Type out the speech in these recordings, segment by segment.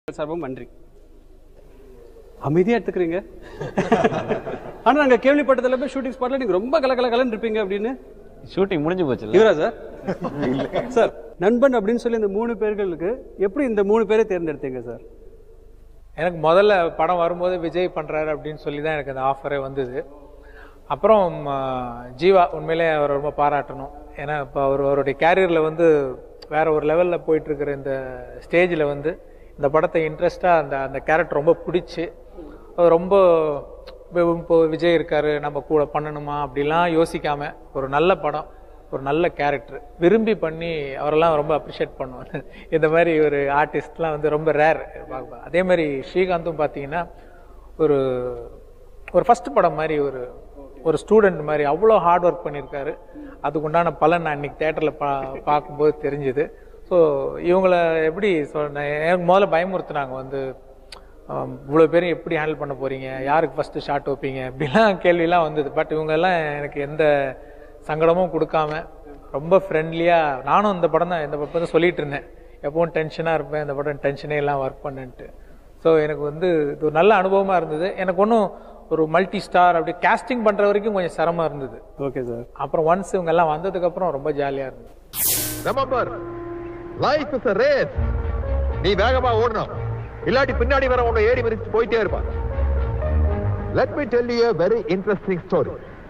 சார்பும் நன்றி அமைதியா எடுத்துக்கிறீங்க ஆனா நாங்க கேள்விப்பட்டதுல போய் ஷூட்டிங் ஸ்பாட்ல நீங்க ரொம்ப கலகல கலன்னு இருப்பீங்க அப்படின்னு ஷூட்டிங் முடிஞ்சு போச்சு இவரா சார் சார் நண்பன் அப்படின்னு சொல்லி இந்த மூணு பேர்களுக்கு எப்படி இந்த மூணு பேரை தேர்ந்தெடுத்தீங்க சார் எனக்கு முதல்ல படம் வரும்போது விஜய் பண்றாரு அப்படின்னு சொல்லி தான் எனக்கு அந்த ஆஃபரே வந்தது அப்புறம் ஆ, ஜீவா உண்மையிலே அவர் ரொம்ப பாராட்டணும் ஏன்னா இப்போ அவர் அவருடைய கேரியரில் வந்து வேற ஒரு லெவலில் போயிட்டு இருக்கிற இந்த ஸ்டேஜில் வந்து இந்த படத்தை இன்ட்ரெஸ்டாக அந்த அந்த கேரக்டர் ரொம்ப பிடிச்சி அவர் ரொம்ப இப்போ இப்போ விஜய் இருக்காரு நம்ம கூட பண்ணணுமா அப்படிலாம் யோசிக்காம ஒரு நல்ல படம் ஒரு நல்ல கேரக்டர் விரும்பி பண்ணி அவரெல்லாம் ரொம்ப அப்ரிஷியேட் பண்ணுவார் இந்த மாதிரி ஒரு ஆர்டிஸ்ட்லாம் வந்து ரொம்ப ரேர் அதே மாதிரி ஸ்ரீகாந்தும் பார்த்தீங்கன்னா ஒரு ஒரு ஃபர்ஸ்ட் படம் மாதிரி ஒரு ஒரு ஸ்டூடெண்ட் மாதிரி அவ்வளோ ஹார்ட் ஒர்க் பண்ணியிருக்காரு அதுக்குண்டான பலன் நான் இன்னைக்கு தேட்டரில் பா பார்க்கும்போது தெரிஞ்சுது ஸோ இவங்களை எப்படி சொன்ன எனக்கு முதல்ல பயமுறுத்துனாங்க வந்து ஆம், இவ்வளவு பேரும் எப்படி ஹேண்டில் பண்ண போறீங்க யாருக்கு ஃபர்ஸ்ட் ஷாட் வைப்பீங்க இப்படிலாம் கேள்விலாம் வந்தது பட் இவங்க எல்லாம் எனக்கு எந்த சங்கடமும் கொடுக்காம ரொம்ப ஃப்ரெண்ட்லியா நானும் இந்த படம் தான் இந்த படம் தான் சொல்லிட்டு இருந்தேன் எப்பவும் டென்ஷனா இருப்பேன் இந்த படம் டென்ஷனே எல்லாம் ஒர்க் பண்ணுன்ட்டு ஸோ எனக்கு வந்து இது ஒரு நல்ல அனுபவமா இருந்தது எனக்கு ஒன்றும் ஒரு மல்டி ஸ்டார் அப்படி கேஸ்டிங் பண்ற வரைக்கும் கொஞ்சம் சிரமம் இருந்தது ஓகே சார் அப்புறம் ஒன்ஸ் இவங்க எல்லாம் வந்ததுக்கு அப்புறம் ரொம்ப ஜாலியா இருந்தது remember life is a race நீ வேகமா ஓடணும் இல்லாட்டி பின்னாடி வர உன்னை ஏடி மிதிச்சு போயிட்டே இருப்பான் let me tell you a very interesting story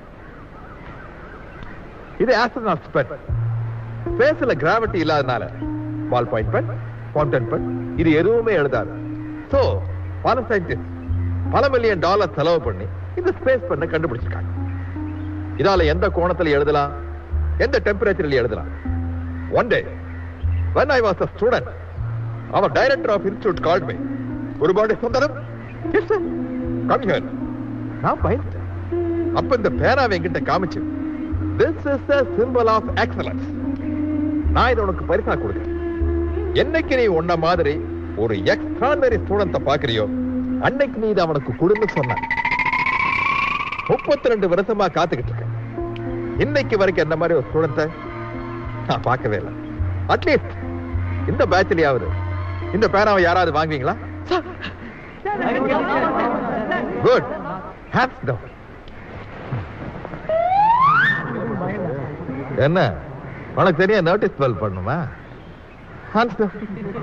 இது ஆஸ்ட்ரோனாட்ஸ் பென் ஸ்பேஸ்ல கிராவிட்டி இல்லாதனால ball point pen fountain pen இது எதுவுமே எழுதாது சோ பல சயின்டிஸ்ட் பல மில்லியன் டாலர் செலவு பண்ணி இந்த ஸ்பேஸ் பெண்ணை கண்டுபிடிச்சிருக்காங்க இதால எந்த கோணத்துல எழுதலாம் எந்த டெம்பரேச்சர்ல எழுதலாம் one day when I was a student, our director of institute called me. ஒருபாடு Sundaram yes sir come here நான் பயந்துட்டேன் அப்ப இந்த பேனாவை என்கிட்ட காமிச்சு this is a symbol of excellence நான் இதை உனக்கு பரிசா கொடுக்கிறேன் என்னைக்கு நீ உன்ன மாதிரி ஒரு எக்ஸ்ட்ரானரி ஸ்டூடெண்ட பாக்குறியோ அன்னைக்கு நீ இதை அவனுக்கு கொடுன்னு சொன்ன முப்பத்தி ரெண்டு வருஷமா காத்துக்கிட்டு இருக்கேன் இன்னைக்கு வரைக்கும் என்ன மாதிரி ஒரு ஸ்டூடெண்ட நான் பார்க்கவே இல்லை அட்லீஸ்ட் இந்த பேட்ச்லயாவது இந்த பேனாவை யாராவது வாங்குவீங்களா குட் ஹேண்ட்ஸ் டவுன் என்ன உனக்கு தெரியா நோட்டீஸ் பெல் பண்ணுமா ஹேண்ட்ஸ் டவுன்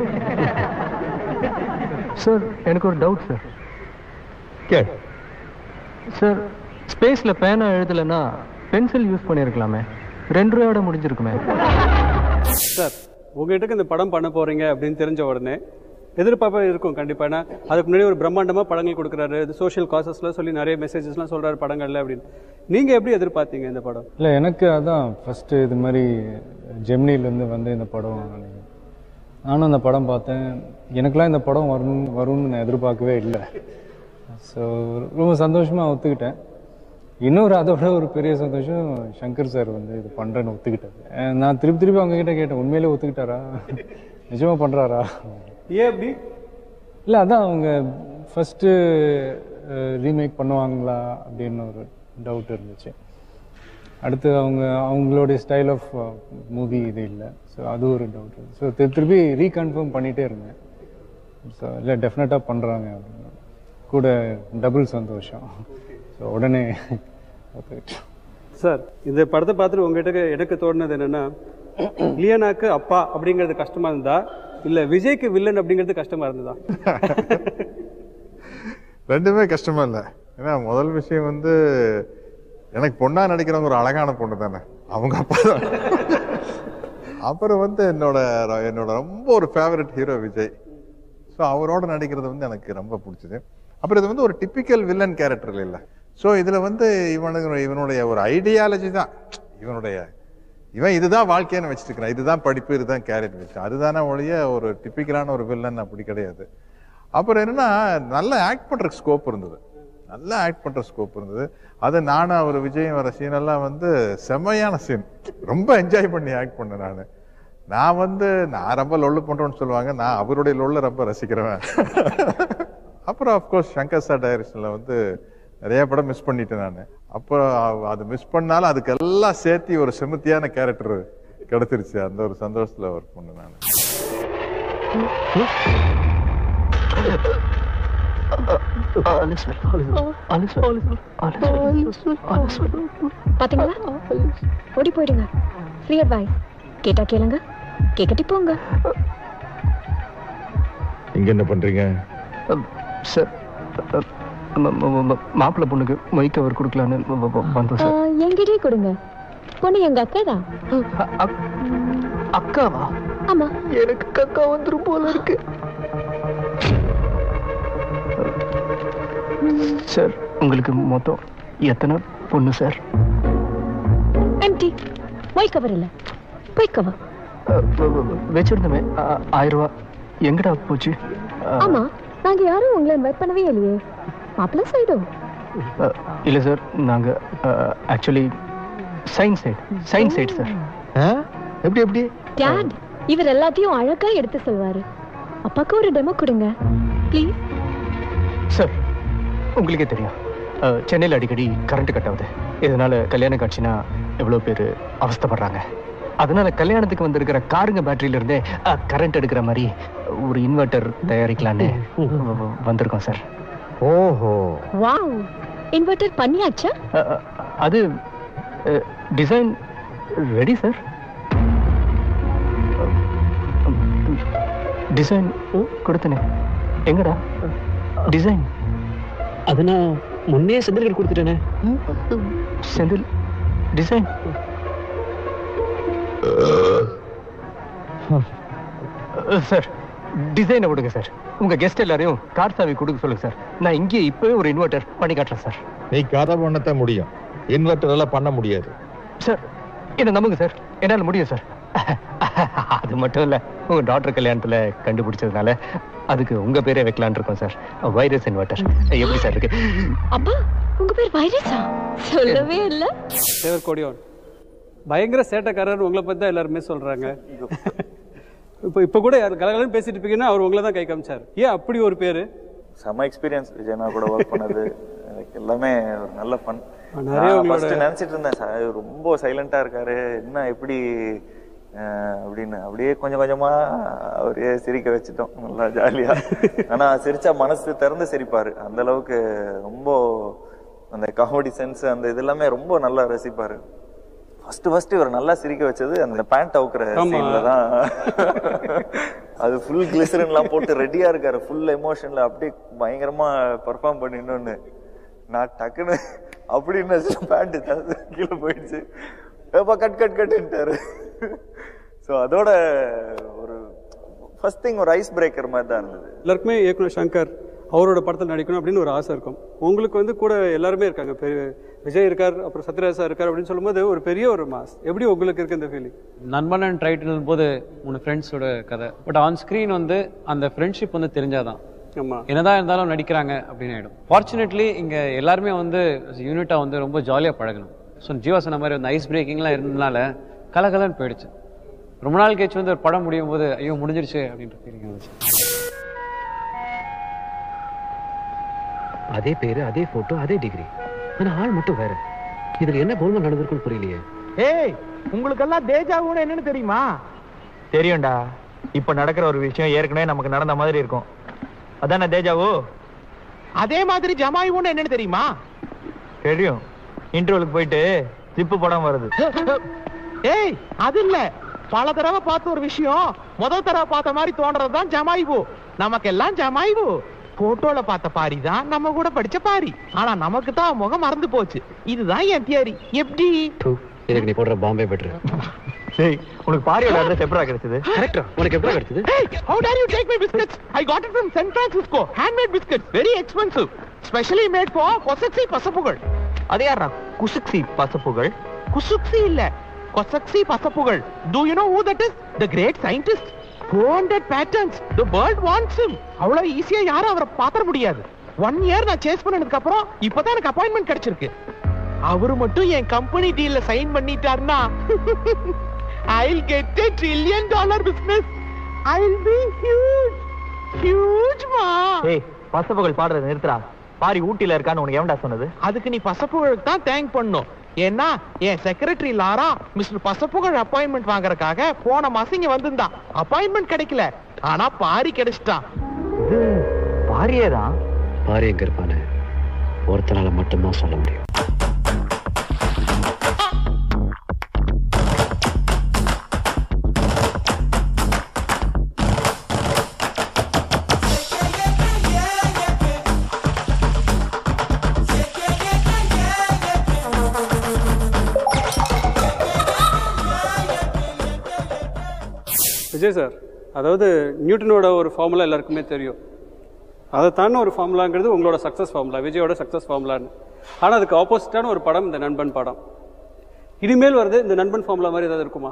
சார் எனக்கு ஒரு டவுட் சார் கேள் சார் ஸ்பேஸில் பேனா எழுதலைன்னா பென்சில் யூஸ் பண்ணியிருக்கலாமே ரெண்டு ரூபாயோட முடிஞ்சிருக்குமே சார் உங்ககிட்ட இந்த படம் பண்ண போறீங்க அப்படின்னு தெரிஞ்ச உடனே எதிர்பார்ப்பா இருக்கும் கண்டிப்பா ஏன்னா அதுக்கு முன்னாடி ஒரு பிரம்மாண்டமா படங்கள் கொடுக்குறாரு இது சோஷியல் காசஸ்ல சொல்லி நிறைய மெசேஜஸ்லாம் சொல்றாரு படங்கள்ல அப்படின்னு நீங்க எப்படி எதிர்பார்த்தீங்க இந்த படம் இல்லை எனக்கு அதான் ஃபஸ்ட்டு இது மாதிரி ஜெமினிலேருந்து வந்து இந்த படம் நானும் அந்த படம் பார்த்தேன் எனக்கெல்லாம் இந்த படம் வரும் வரும்னு நான் எதிர்பார்க்கவே இல்லை ஸோ ரொம்ப சந்தோஷமாக ஒத்துக்கிட்டேன் இன்னொரு அதோட ஒரு பெரிய சந்தோஷம் சங்கர் சார் வந்து இது பண்ணுறேன்னு ஒத்துக்கிட்டாரு அஹ் நான் திருப்பி திருப்பி அவங்க கிட்ட கேட்டேன் உண்மையிலே ஒத்துக்கிட்டாரா நிஜமாக பண்ணுறாரா ஏன் அப்படி இல்லை அதான் அவங்க ஃபஸ்ட்டு ரீமேக் பண்ணுவாங்களா அப்படின்னு ஒரு டவுட் இருந்துச்சு அடுத்து அவங்க அவங்களுடைய ஸ்டைல் ஆஃப் மூவி இது இல்லை ஸோ அது ஒரு டவுட் ஸோ திருப்பி ரீகன்ஃபார்ம் பண்ணிகிட்டே இருந்தேன் ஸோ இல்லை டெஃபினட்டாக பண்ணுறாங்க அப்படின்னு கூட டபுள் சந்தோஷம் ஸோ உடனே ஒத்துக்கிட்டேன் சார் இந்த படத்தை பார்த்துட்டு உங்ககிட்ட எனக்கு தோணுனது என்னன்னா லியனாக்கு அப்பா அப்படிங்கிறது கஷ்டமா இருந்தா இல்ல விஜய்க்கு வில்லன் அப்படிங்கிறது கஷ்டமா இருந்ததா ரெண்டுமே கஷ்டமா இல்லை ஏன்னா முதல் விஷயம் வந்து எனக்கு பொண்ணா நடிக்கிறவங்க ஒரு அழகான பொண்ணு தானே அவங்க அப்பா தான் அப்புறம் வந்து என்னோட என்னோட ரொம்ப ஒரு ஃபேவரட் ஹீரோ விஜய் ஸோ அவரோட நடிக்கிறது வந்து எனக்கு ரொம்ப பிடிச்சது அப்புறம் இது வந்து ஒரு டிப்பிக்கல் வில்லன் கேரக்டர் இல்லை ஸோ இதில் வந்து இவனுக்கு இவனுடைய ஒரு ஐடியாலஜி தான் இவனுடைய இவன் இதுதான் வாழ்க்கைன்னு வச்சுட்டு இருக்கிறான் இதுதான் படிப்பு இதுதான் கேரக்டர் வச்சு அதுதானே ஒழிய ஒரு டிப்பிக்கலான ஒரு வில்லன் அப்படி கிடையாது அப்புறம் என்னன்னா நல்ல ஆக்ட் பண்ற ஸ்கோப் இருந்தது நல்லா ஆக்ட் பண்ற ஸ்கோப் இருந்தது அது நானும் அவர் விஜயம் வர சீன் எல்லாம் வந்து செம்மையான சீன் ரொம்ப என்ஜாய் பண்ணி ஆக்ட் பண்ணேன் நான் நான் வந்து நான் ரொம்ப லொல்லு பண்றேன்னு சொல்லுவாங்க நான் அவருடைய லொல்ல ரொம்ப ரசிக்கிறவன் அப்புறம் அஃப்கோர்ஸ் சங்கர் சார் டைரக்ஷன்ல வந்து நிறைய படம் மிஸ் பண்ணிட்டேன் நான் அப்போ அது மிஸ் பண்ணாலும் அதுக்கெல்லாம் சேர்த்து ஒரு செமத்தியான கேரக்டர் கிடைச்சிருச்சு அந்த ஒரு சந்தோஷத்துல ஒர்க் பண்ணேன் நான் பாத்தீங்களா ஓடி போயிடுங்க ஃப்ரீ அட்வைஸ் கேட்டா கேளுங்க கேக்கட்டி போங்க இங்க என்ன பண்றீங்க சார் மாப்பிள்ளை பொண்ணுக்கு மைக் அவர் கொடுக்கலான்னு வ- வ- வந்தோம் சார் என்கிட்டயே கொடுங்க பொண்ணு எங்க அக்கா தான் அ- அக்- அக்காவா ஆமா எனக்கு கக்கா வந்துரும் போல இருக்கு சார் உங்களுக்கு மொத்தம் எத்தனை பொண்ணு சார் எம்டி ஒய் கவர் இல்ல பொய் கவர் அ, வ- வ- வ- வச்சிருந்தோமே அ, ஆயிரம் ரூபா எங்கடா போச்சு அ, ஆமா நாங்க யாரும் உங்களை இன்வைட் பண்ணவே இல்லையே மாப்பிள்ள சைடும் அ, இல்ல சார் நாங்க actually science side science side sir ஆ? எப்படி எப்படி டேட் இவர் எல்லாத்தையும் அழகா எடுத்து சொல்வாரு அப்பாக்கு ஒரு டெமோ கொடுங்க ப்ளீஸ் சார் உங்களுக்கே தெரியும் அஹ், சென்னையில் அடிக்கடி கரண்ட் கட் ஆகுது இதனால கல்யாண காட்சினா எவ்வளோ பேர் அவஸ்தைப்படுறாங்க அதனால கல்யாணத்துக்கு வந்திருக்கிற காருங்க பேட்டரியில இருந்தே கரண்ட் எடுக்கிற மாதிரி ஒரு இன்வெர்ட்டர் தயாரிக்கலான்னு வ- வ- வந்திருக்கோம் சார் ஓஹோ வாவ் இன்வெர்டர் பண்ணியாச்சா அஹ், அஹ், அது டிசைன் ரெடி சார் டிசைன் கொடுத்தனே எங்கடா டிசைன் அது நான் முன்னே செந்தில்கிட்ட கொடுத்துட்டேனே செந்தில் டிசைன் சார் டிசைனை கொடுங்க சார் உங்க கெஸ்ட் எல்லாரையும் கார் சாவி கொடுக்க சொல்லுங்க சார் நான் இங்கேயே இப்பவே ஒரு இன்வெர்ட்டர் பண்ணி காட்டுறேன் சார் நீ கதை பண்ணத்தான் முடியும் இன்வெர்டர் எல்லாம் பண்ண முடியாது சார் என்ன நம்புங்க சார் என்னால முடியும் சார் அது மட்டும் இல்ல உங்க டாக்டர் கல்யாணத்துல கண்டுபிடிச்சதுனால அதுக்கு உங்க பேரே வைக்கலாம்னு இருக்கோம் சார் வைரஸ் இன்வெர்ட்டர் எப்படி சார் இருக்கு அப்பா உங்க பேர் வைரஸா சொல்லவே இல்ல தேவர் கொடியோன் பயங்கர சேட்டைக்காரர் உங்களை பத்தி தான் எல்லாருமே சொல்றாங்க இப்போ இப்போ கூட யார் கலகலன்னு பேசிட்டு இருப்பீங்கன்னா அவர் உங்களை தான் கை காமிச்சார் ஏன் அப்படி ஒரு பேரு செம எக்ஸ்பீரியன்ஸ் விஜயனா கூட ஒர்க் பண்ணது எனக்கு எல்லாமே ஒரு நல்ல ஃபன் நிறைய நான் உங்களோட- ஃபர்ஸ்ட் நினைச்சிட்டு இருந்தேன் "ச- ரொம்ப சைலண்டா இருக்காரு என்ன எப்படி அஹ், அப்படின்னு அப்படியே கொஞ்சம் கொஞ்சமா அவரே சிரிக்க வச்சுட்டோம் நல்லா ஜாலியா ஆனா சிரிச்சா மனசு திறந்து சிரிப்பாரு அந்த அளவுக்கு ரொம்ப அந்த காமெடி சென்ஸ் அந்த இது எல்லாமே ரொம்ப நல்லா ரசிப்பாரு ஃபர்ஸ்ட் ஃபர்ஸ்ட் இவர் நல்லா சிரிக்க வச்சது அந்த பேண்ட் அவுக்குற ஆமா. சீன்ல தான் அது ஃபுல் கிளிசரின்லாம் போட்டு ரெடியா இருக்காரு ஃபுல் எமோஷன்ல அப்படியே பயங்கரமா பெர்ஃபார்ம் பண்ணிடணும்னு நான் டக்குன்னு அப்படின்னு பேண்ட் கீழே போயிடுச்சு ஏப்பா கட் கட் கட்டுன்ட்டாரு ஸோ அதோட ஒரு ஃபர்ஸ்ட் திங் ஒரு ஐஸ் பிரேக்கர் மாதிரி தான் இருந்தது எல்லாருக்குமே இயக்குனர் சங்கர் அவரோட படத்தில் நடிக்கணும் அப்படின்னு ஒரு ஆசை இருக்கும் உங்களுக்கு வந்து கூட எல்லாருமே இருக்காங்க பெரிய விஜய் இருக்கார் அப்புறம் சத்யராஜ் சார் இருக்கார் அப்படின்னு சொல்லும்போது ஒரு பெரிய ஒரு மாஸ் எப்படி உங்களுக்கு இருக்கு இந்த ஃபீலிங் நண்பன் ட்ரைட்டில் போது மூணு ஃப்ரெண்ட்ஸோட கதை பட் ஆன் ஸ்க்ரீன் வந்து அந்த ஃப்ரெண்ட்ஷிப் வந்து தெரிஞ்சாதான் ஆமா என்னதான் இருந்தாலும் நடிக்கிறாங்க அப்படின்னு ஆயிடும் ஃபார்ச்சுனேட்லி இங்க எல்லாருமே வந்து யூனிட்டா வந்து ரொம்ப ஜாலியா பழகணும் ஸோ ஜீவா சொன்ன மாதிரி வந்து ஐஸ் பிரேக்கிங்லாம் இருந்ததுனால கலகலன்னு போயிடுச்சு ரொம்ப நாள் கழிச்சு வந்து ஒரு படம் முடியும் போது ஐயோ முடிஞ்சிருச்சு அப்படின்ற ஃபீலிங் வந்துச்சு அதே பேரு அதே போட்டோ அதே டிகிரி ஆனா ஆள் மட்டும் வேற இதுல என்ன கோல்மால் நடந்திருக்குன்னு புரியலையே ஏய் உங்களுக்கெல்லாம் தேஜாவுன்னு என்னன்னு தெரியுமா தெரியும்டா இப்ப நடக்கிற ஒரு விஷயம் ஏற்கனவே நமக்கு நடந்த மாதிரி இருக்கும் அதானே தேஜாவு அதே மாதிரி ஜமாயுன்னு என்னன்னு தெரியுமா தெரியும் இன்டர்வலுக்கு போயிட்டு ஜிப்பு படம் வருது ஏய் அது இல்ல பல தடவை பார்த்த ஒரு விஷயம் முதல் தடவை பார்த்த மாதிரி தோன்றதுதான் ஜமாய்வு நமக்கெல்லாம் ஜமாய்வு போட்டோல பார்த்த பாரி தான் நம்ம கூட படிச்ச பாரி ஆனா நமக்கு தான் முகம் மறந்து போச்சு இதுதான் என் தியரி எப்படி தூ, இதுக்கு நீ போடுற பாம்பே பெட்ரு டேய் உனக்கு பாரியோட அட்ரஸ் எப்படா கிடைச்சது கரெக்டா உனக்கு எப்படி கிடைச்சது Hey, how dare you take my biscuits? I got it from San Francisco. Handmade biscuits, very expensive. Specially made for கொசக்சி பசப்புகள். அது யாரா குசுக்சி பசப்புகள் குசுக்சி இல்ல கொசக்சி பசப்புகள் Do you know who that is? The great scientist. 400 patents. The world wants him. அவ்வளவு ஈஸியா யாரும் அவரை பாத்திர முடியாது one year நான் சேஸ் பண்ணதுக்கு அப்புறம் இப்பதான் எனக்கு அப்பாயின்மெண்ட் கிடைச்சிருக்கு அவரு மட்டும் என் கம்பெனி டீல்ல சைன் பண்ணிட்டாருன்னா I'll get a trillion dollar business. I'll be huge. Huge மா. ஏய் பசப்புகள் பாடுறது நிறுத்துறா. பாரி ஊட்டில இருக்கான்னு உனக்கு எவன்டா சொன்னது? அதுக்கு நீ பசப்புகளுக்கு தான் தேங்க் பண்ணும். ஏன்னா என் செக்ரட்டரி லாரா மிஸ்டர் பசப்புகள் அப்பாயின்மெண்ட் வாங்குறதுக்காக போன மாசம் இங்க வந்திருந்தா அப்பாயின்மெண்ட் கிடைக்கல ஆனா பாரி கிடைச்சிட்டான் பாரியே தான் பாரி எங்க இருப்பான்னு ஒருத்தனால மட்டும்தான் சொல்ல முடியும் விஜய் சார் அதாவது நியூட்டனோட ஒரு ஃபார்முலா எல்லாருக்குமே தெரியும் அதை தாண்டி ஒரு ஃபார்முலாங்கிறது உங்களோட சக்ஸஸ் ஃபார்முலா விஜயோட சக்ஸஸ் ஃபார்முலான்னு ஆனால் அதுக்கு ஆப்போசிட்டான ஒரு படம் இந்த நண்பன் படம் இனிமேல் வருது இந்த நண்பன் ஃபார்முலா மாதிரி ஏதாவது இருக்குமா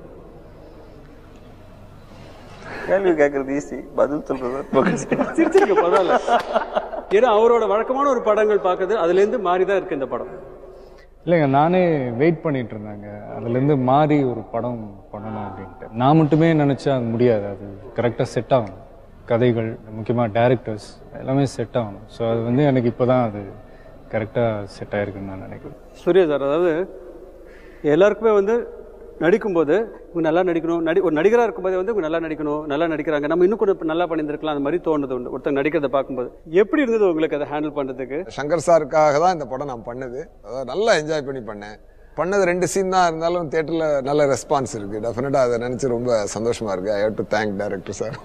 கேள்வி கேட்கறது ஈஸி பதில் சொல்றது ரொம்ப கஷ்டம். சிரிச்சிருக்க பரவாயில்ல ஏன்னா அவரோட வழக்கமான ஒரு படங்கள் பார்க்குறது அதுலேருந்து மாறி தான் இருக்கு இந்த படம் இல்லைங்க நானே வெயிட் பண்ணிட்டு இருந்தாங்க அதுலேருந்து மாறி ஒரு படம் பண்ணணும் அப்படின்ட்டு நான் மட்டுமே நினச்சா அது முடியாது அது கரெக்டாக செட் ஆகணும் கதைகள் முக்கியமாக டேரக்டர்ஸ் எல்லாமே செட் ஆகணும் ஸோ அது வந்து எனக்கு இப்போ தான் அது கரெக்டாக செட் ஆயிருக்குன்னு நான் நினைக்கிறேன் சூர்யா சார் அதாவது எல்லாருக்குமே வந்து நடிக்கும்போது இவங்க நல்லா நடிக்கணும் நடி ஒரு நடிகராக இருக்கும்போது வந்து இவங்க நல்லா நடிக்கணும் நல்லா நடிக்கிறாங்க நம்ம இன்னும் கொஞ்சம் நல்லா பண்ணியிருந்திருக்கலாம் அந்த மாதிரி தோணுது உண்டு ஒருத்தர் நடிக்கிறத பார்க்கும்போது எப்படி இருந்தது உங்களுக்கு அதை ஹேண்டில் பண்ணுறதுக்கு சங்கர் சாருக்காக தான் இந்த படம் நான் பண்ணது அதாவது நல்லா என்ஜாய் பண்ணி பண்ணேன் பண்ணது ரெண்டு சீன் தான் இருந்தாலும் தேட்டரில் நல்ல ரெஸ்பான்ஸ் இருக்குது டெஃபினட்டாக அதை நினச்சி ரொம்ப சந்தோஷமாக இருக்குது I have to thank director sir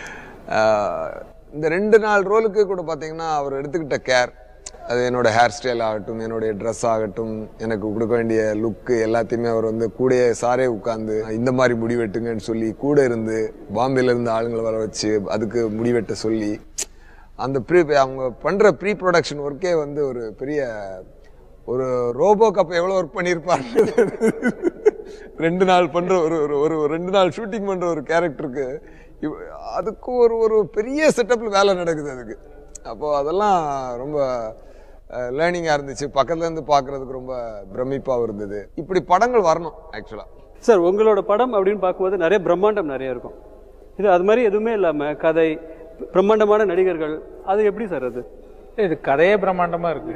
இந்த ரெண்டு நாள் ரோலுக்கு கூட பார்த்தீங்கன்னா அவர் எடுத்துக்கிட்ட கேர் அது என்னோட ஹேர் ஸ்டைல் ஆகட்டும் என்னுடைய ட்ரெஸ் ஆகட்டும் எனக்கு கொடுக்க வேண்டிய லுக்கு எல்லாத்தையுமே அவர் வந்து கூடயே சாரே உட்காந்து இந்த மாதிரி முடி வெட்டுங்கன்னு சொல்லி கூட இருந்து பாம்பேல இருந்து ஆளுங்களை வர வச்சு அதுக்கு முடி வெட்ட சொல்லி அந்த ப்ரீ அவங்க பண்ற ப்ரீ ப்ரொடக்ஷன் ஒர்க்கே வந்து ஒரு பெரிய ஒரு ரோபோ கப் எவ்வளவு ஒர்க் பண்ணியிருப்பாரு ரெண்டு நாள் பண்ற ஒரு ஒரு ஒரு ஒரு ரெண்டு நாள் ஷூட்டிங் பண்ற ஒரு கேரக்டருக்கு அதுக்கு ஒரு ஒரு பெரிய செட்டப்ல வேலை நடக்குது அதுக்கு அப்போ அதெல்லாம் ரொம்ப லேர்னிங்காக இருந்துச்சு பக்கத்துல இருந்து பார்க்கிறதுக்கு ரொம்ப பிரமிப்பாக இருந்தது இப்படி படங்கள் வரணும் ஆக்சுவலா சார் உங்களோட படம் அப்படின்னு பார்க்கும்போது நிறைய பிரம்மாண்டம் நிறைய இருக்கும் இது அது மாதிரி எதுவுமே இல்லாமல் கதை பிரம்மாண்டமான நடிகர்கள் அது எப்படி சார் அது இது கதையே பிரம்மாண்டமா இருக்கு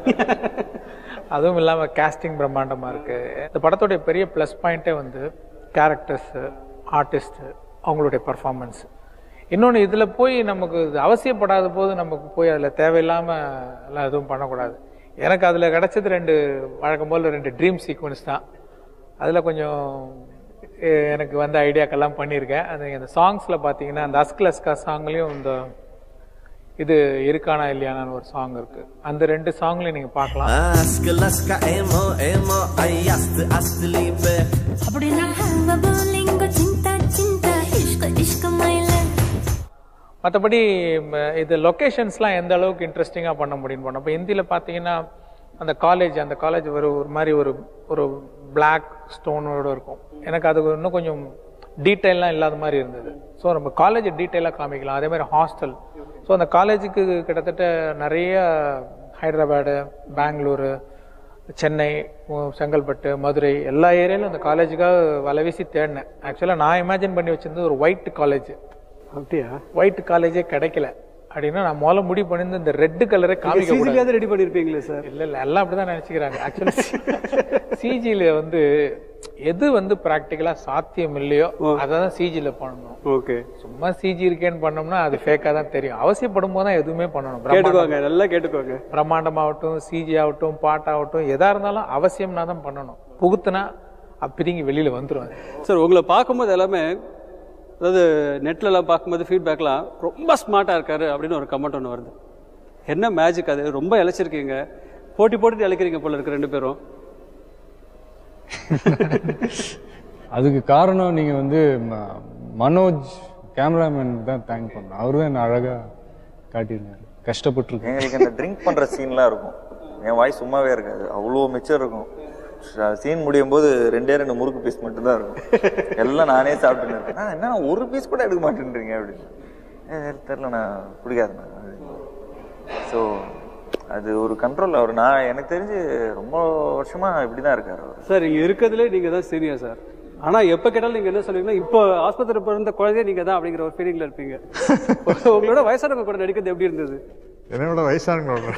அதுவும் இல்லாம காஸ்டிங் பிரம்மாண்டமா இருக்கு இந்த படத்துடைய பெரிய ப்ளஸ் பாயிண்டே வந்து கேரக்டர்ஸ் ஆர்டிஸ்ட் அவங்களுடைய பர்ஃபார்மன்ஸ் இன்னொன்று இதில் போய் நமக்கு இது அவசியப்படாத போது நமக்கு போய் அதில் தேவையில்லாம எல்லாம் எதுவும் பண்ணக்கூடாது எனக்கு அதில் கிடைச்சது ரெண்டு வழக்கம் போல் ரெண்டு ட்ரீம் சீக்வன்ஸ் தான் அதில் கொஞ்சம் எ- எனக்கு வந்த ஐடியாக்கெல்லாம் பண்ணியிருக்கேன் அது இந்த சாங்ஸில் பார்த்தீங்கன்னா அந்த அஸ்கலஸ்கா சாங்லேயும் இந்த இது இருக்கானா இல்லையானான்னு ஒரு சாங் இருக்கு அந்த ரெண்டு சாங்லையும் நீங்கள் பார்க்கலாம் Aska laska emo emo ayast aslibe அப்படின்னா ஹல்வா போலிங்கோ சிந்தா சிந்தா இஷ்க இஷ்க மயில மற்றபடி இது லொக்கேஷன்ஸ்லாம் எந்த அளவுக்கு இன்ட்ரெஸ்டிங்காக பண்ண முடியும் பண்ண இப்போ ஹிந்தியில் பார்த்தீங்கன்னா அந்த காலேஜ் அந்த காலேஜ் ஒரு ஒரு மாதிரி ஒரு ஒரு பிளாக் ஸ்டோனோட இருக்கும் எனக்கு அது இன்னும் கொஞ்சம் டீட்டெயிலாம் இல்லாத மாதிரி இருந்தது ஸோ நம்ம காலேஜ் டீட்டெயிலாக காமிக்கலாம் அதே மாதிரி ஹாஸ்டல் ஸோ அந்த காலேஜுக்கு கிட்டத்தட்ட நிறைய ஹைதராபாடு பெங்களூரு சென்னை உ- செங்கல்பட்டு மதுரை எல்லா ஏரியாலும் அந்த காலேஜுக்காக வலை வீசி தேடினேன் ஆக்சுவலாக நான் இமேஜின் பண்ணி வச்சிருந்தது ஒரு ஒயிட் காலேஜ் அப்படியா ஒயிட் காலேஜே கிடைக்கல அப்படின்னா நான் முதல்ல முடிவு பண்ணிருந்து இந்த ரெட் கலரே காமிக்க கூடாது சிசிலியாவது ரெடி பண்ணியிருப்பீங்களே சார் இல்ல இல்ல எல்லாம் அப்படிதான் நினைச்சுக்கிறாங்க ஆக்சுவலி சிஜில வந்து எது வந்து பிராக்டிக்கலா சாத்தியம் இல்லையோ அதான் சிஜில பண்ணணும் ஓகே சும்மா சிஜி இருக்கேன்னு பண்ணோம்னா அது ஃபேக்கா தான் தெரியும் அவசியப்படும் போது தான் எதுவுமே பண்ணணும் கேட்டுக்கோங்க பிரம்மாண்டம் நல்லா கேட்டுக்கோங்க பிரம்மாண்டமாகட்டும் சிஜி ஆகட்டும் பாட்டாகட்டும் எதா இருந்தாலும் அவசியம்னா தான் பண்ணணும் புகுத்துனா பிரிங்கி வெளியில வந்துரும் அது. சார் உங்களை பார்க்கும்போது எல்லாமே அதாவது நெட்ல எல்லாம் பார்க்கும்போது ஃபீட்பேக்லாம் ரொம்ப ஸ்மார்ட்டா இருக்காரு அப்படின்னு ஒரு கமெண்ட் ஒன்று வருது என்ன மேஜிக் அது ரொம்ப இழைச்சிருக்கீங்க போட்டி போட்டு இழைக்கிறீங்க போல இருக்கு ரெண்டு பேரும் அதுக்கு காரணம் நீங்க வந்து ம- மனோஜ் கேமராமேன் தான் தேங்க் பண்ணணும் அவர் தான் என்ன அழகா காட்டியிருந்தாரு கஷ்டப்பட்டிருக்கேன் எங்களுக்கு இந்த ட்ரிங்க் பண்ற சீன்லாம் இருக்கும் என் வாய் சும்மாவே இருக்காது அவ்வளோ மிச்சம் இருக்கும் சீன் முடியும் போது ரெண்டே ரெண்டு முறுக்கு பீஸ் மட்டும்தான் இருக்கும் எல்லாம் நானே சாப்பிட்டுன்னு இருக்கேன் "ஆ, என்ன ஒரு பீஸ் கூட எடுக்க மாட்டேன்றீங்க அப்படின்னு "ஏ, தெரில நான் பிடிக்காதுண்ணா ஸோ அது ஒரு கண்ட்ரோல் அவர் நான் எனக்கு தெரிஞ்சு ரொம்ப வருஷமா இப்படிதான் இருக்காரு அவர் சார் இங்க இருக்கிறதுலே நீங்க தான் சீனியர் சார் ஆனா எப்ப கேட்டாலும் நீங்க என்ன சொல்லுவீங்கன்னா இப்போ ஆஸ்பத்திரி பிறந்த குழந்தைய நீங்க தான் அப்படிங்கிற ஒரு ஃபீலிங்ல இருப்பீங்க உங்களோட வயசானவங்க கூட நடிக்கிறது எப்படி இருந்தது என்னோட வயசானவங்களோட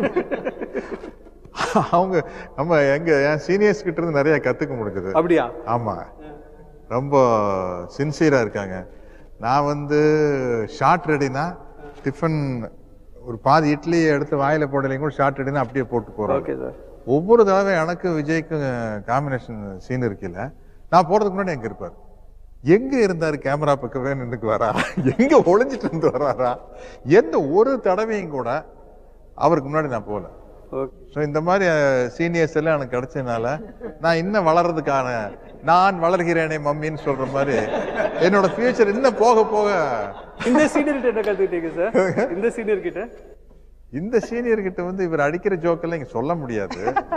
அவங்க நம்ம எங்க என் சீனியர்ஸ் கிட்ட இருந்து நிறைய கத்துக்க முடிஞ்சது அப்படியா ஆமா ரொம்ப சின்சியரா இருக்காங்க நான் வந்து ஷார்ட் ரெடினா டிஃபன் ஒரு பாதி இட்லியை எடுத்து வாயில போடலையும் கூட ஷார்ட் எடுத்து அப்படியே போட்டு போறாரு ஓகே சார் ஒவ்வொரு தடவை எனக்கு விஜய்க்கும் காம்பினேஷன் சீன் இருக்குல்ல நான் போறதுக்கு முன்னாடி எங்க இருப்பார் எங்க இருந்தாரு கேமரா பக்கமே நின்னுக்கு வரா எங்க ஒளிஞ்சிட்டு இருந்து வராரா எந்த ஒரு தடவையும் கூட அவருக்கு முன்னாடி நான் போகல ஸோ இந்த மாதிரி சீனியர்ஸ் எல்லாம் எனக்கு கிடைச்சதுனால நான் இன்னும் வளர்றதுக்கான நான் வளர்கிறேனே மம்மின்னு சொல்ற மாதிரி என்னோட ஃபியூச்சர் இன்னும் போக போக இந்த சீனியர் என்ன கத்துக்கிட்டீங்க சார் இந்த சீனியர் கிட்ட இந்த சீனியர் கிட்ட வந்து இவர் அடிக்கிற ஜோக்கெல்லாம் இங்க சொல்ல முடியாது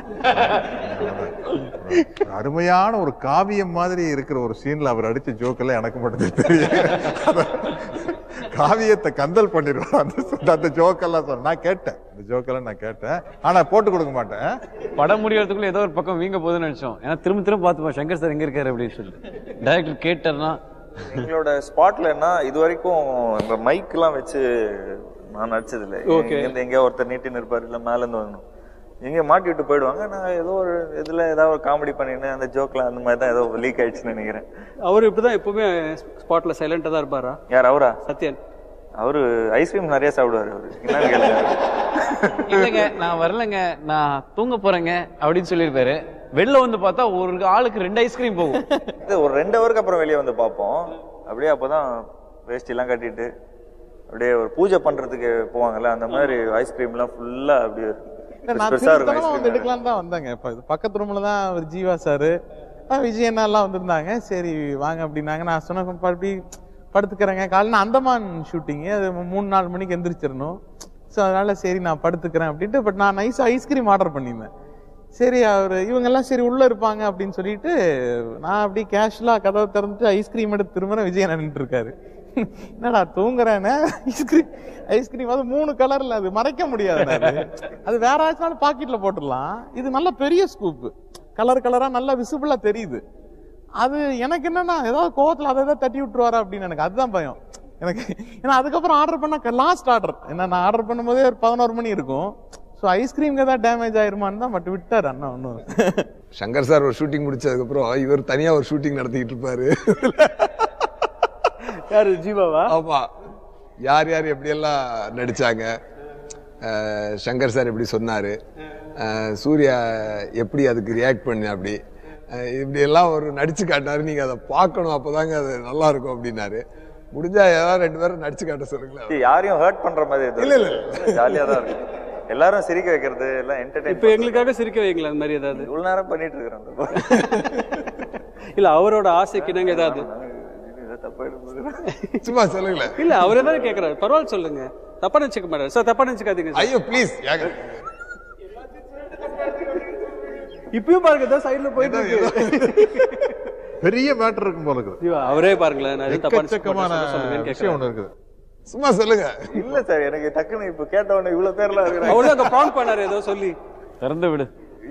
ஒரு அருமையான ஒரு காவியம் மாதிரி இருக்கிற ஒரு சீன்ல அவர் அடிச்ச ஜோக்கெல்லாம் எனக்கு மட்டும் தெரியும் காவியத்தை கந்தல் பண்ணிடுவார் அந்த அந்த ஜோக்கெல்லாம் சொன்ன நான் கேட்டேன் இந்த ஜோக்கெல்லாம் நான் கேட்டேன் ஆனா போட்டு கொடுக்க மாட்டேன் படம் முடியறதுக்குள்ள ஏதோ ஒரு பக்கம் வீங்க போகுதுன்னு நினைச்சோம் ஏன்னா திரும்ப திரும்ப பார்த்துப்போம் சங்கர் சார் எங்க இருக்காரு அப்படின்னு சொல்லி டைரக்டர் கேட்டார்னா எங்களோட ஸ்பாட்ல என்ன இது வரைக்கும் இந்த மைக் எல்லாம் வச்சு நான் நடிச்சது இல்லை Okay. இங்க எங்கேயோ ஒருத்தர் நீட்டின்னு இருப்பாரு இல்ல மேல இருந்து வரணும் எங்க மாட்டி விட்டு போயிடுவாங்க நான் ஏதோ ஒரு இதுல ஏதாவது ஒரு காமெடி பண்ணின்னு அந்த ஜோக்ல அந்த மாதிரி தான் ஏதோ லீக் ஆயிடுச்சுன்னு நினைக்கிறேன் அவர் இப்படிதான் எப்பவுமே ஸ்பாட்ல சைலண்டா தான் இருப்பாரா யார் அவரா சத்யன் அவரு ஐஸ்கிரீம் நிறைய சாப்பிடுவாரு அவரு என்னன்னு கேளுங்க இல்லைங்க நான் வரலங்க நான் தூங்க போறேங்க அப்படின்னு சொல்லியிருப்பாரு வெளில வந்து பார்த்தா ஒரு ஆளுக்கு ரெண்டு ஐஸ்கிரீம் போகும் இது ஒரு ரெண்டு ஹவருக்கு அப்புறம் வெளியே வந்து பார்ப்போம் அப்படியே அப்பதான் வேஷ்டி எல்லாம் கட்டிட்டு அப்படியே ஒரு பூஜை பண்றதுக்கு போவாங்கல்ல அந்த மாதிரி ஐஸ்கிரீம் எல்லாம் ஃபுல்லா அப்படியே இல்ல, நான் பெருசா இருக்கும் திருத்தமா வந்து ஐஸ்கிரீம் எடுக்கலாம்னு தான் வந்தேங்க இப்ப இது பக்கத்து ரூம்ல தான் அவர் ஜீவா சாரு அஹ் விஜய் அண்ணா எல்லாம் வந்திருந்தாங்க சரி வாங்க அப்படின்னாங்க நான் சொன்ன அப்படி படுத்துக்கிறேங்க காலைல அந்தமான் ஷூட்டிங் அது மூணு நாலு மணிக்கு எந்திரிச்சிடணும் ஸோ அதனால சரி நான் படுத்துக்கிறேன் அப்படின்ட்டு பட் நான் நைஸா ஐஸ்கிரீம் ஆர்டர் பண்ணியிருந்தேன் சரி அவர் இவங்க எல்லாம் சரி உள்ள இருப்பாங்க அப்படின்னு சொல்லிட்டு நான் அப்படியே கேஷுவலா கதவை திறந்துட்டு ஐஸ்கிரீம் எடுத்து திரும்ப விஜய் நின்றுட்டு இருக்காரு என்னடா தூங்குறேன்னு ஐஸ்கிரீம் ஐஸ்கிரீம் அது மூணு கலர்ல அது மறைக்க முடியாது அது அது வேற ஆச்சுனாலும் பாக்கெட்ல போட்டுடலாம் இது நல்ல பெரிய ஸ்கூப் கலர் கலரா நல்லா விசிபிளா தெரியுது அது எனக்கு என்னன்னா ஏதாவது கோவத்துல அதை ஏதாவது தட்டி விட்டுருவாரா அப்படின்னு எனக்கு அதுதான் பயம் எனக்கு ஏன்னா அதுக்கப்புறம் ஆர்டர் பண்ண லாஸ்ட் ஆர்டர் என்ன நான் ஆர்டர் பண்ணும்போதே ஒரு பதினோரு மணி இருக்கும் ஸோ ஐஸ்கிரீம்க்கு ஏதாவது டேமேஜ் ஆயிருமான்னு தான் மட்டும் விட்டார் அண்ணா ஒன்றும் சங்கர் சார் ஒரு ஷூட்டிங் முடிச்சதுக்கப்புறம் இவர் தனியா ஒரு ஷூட்டிங் நடத்திக்கிட்டு இருப்பாரு யாரு ஜீவாவா ஆமா யார் யார் எப்படியெல்லாம் நடிச்சாங்க அஹ் சங்கர் சார் எப்படி சொன்னாரு அஹ் சூர்யா எப்படி அதுக்கு ரியாக்ட் பண்ண அப்படி அஹ் இப்படி எல்லாம் ஒரு நடிச்சு காட்டினாரு நீங்க அதை பார்க்கணும் அப்பதாங்க அது நல்லா இருக்கும் அப்படின்னாரு முடிஞ்சா ஏதாவது ரெண்டு பேரும் நடிச்சு காட்ட சொல்லுங்களேன் இது யாரையும் ஹர்ட் பண்ற மாதிரி எதுவும் இல்ல, இல்ல, ஜாலியா தான் இருக்கு எல்லாரும் சிரிக்க வைக்கிறது எல்லாம் என்டர்டைன் இப்ப எங்களுக்காக சிரிக்க வைங்களா அந்த மாதிரி ஏதாவது இவ்வளவு நேரம் பண்ணிட்டு இருக்கிறோம் இல்ல அவரோட ஆசைக்கு இணங்க ஏதாவது சும்மா சொல்லுங்களேன் இல்ல அவரே தானே கேக்குறாரு பரவாயில்ல சொல்லுங்க தப்பா நினைச்சுக்க மாட்டாரு சார் தப்பா நினைச்சுக்காதீங்க sir. ஐயோ ப்ளீஸ் இப்பயும் பாருங்க தான் சைடுல போயிட்டு இருக்கு பெரிய மேட்டர் இருக்கும் போல இருக்குது ஜீவா, அவரே பாருங்களேன் நான் எதுவும் தப்பா நினைச்சுக்க எக்கச்சக்கமான மாட்டேன் சொல்லுங்கன்னு விஷயம் கேக்குறாரு. ஒண்ணு இருக்குது சும்மா சொல்லுங்க இல்ல சார் எனக்கு டக்குன்னு இப்ப கேட்ட உடனே இவ்வளவு பேர்லாம் இருக்கிறாங்க அவரு அங்க ப்ராங்க் பண்ணாரு ஏதோ சொல்லி திறந்து விடு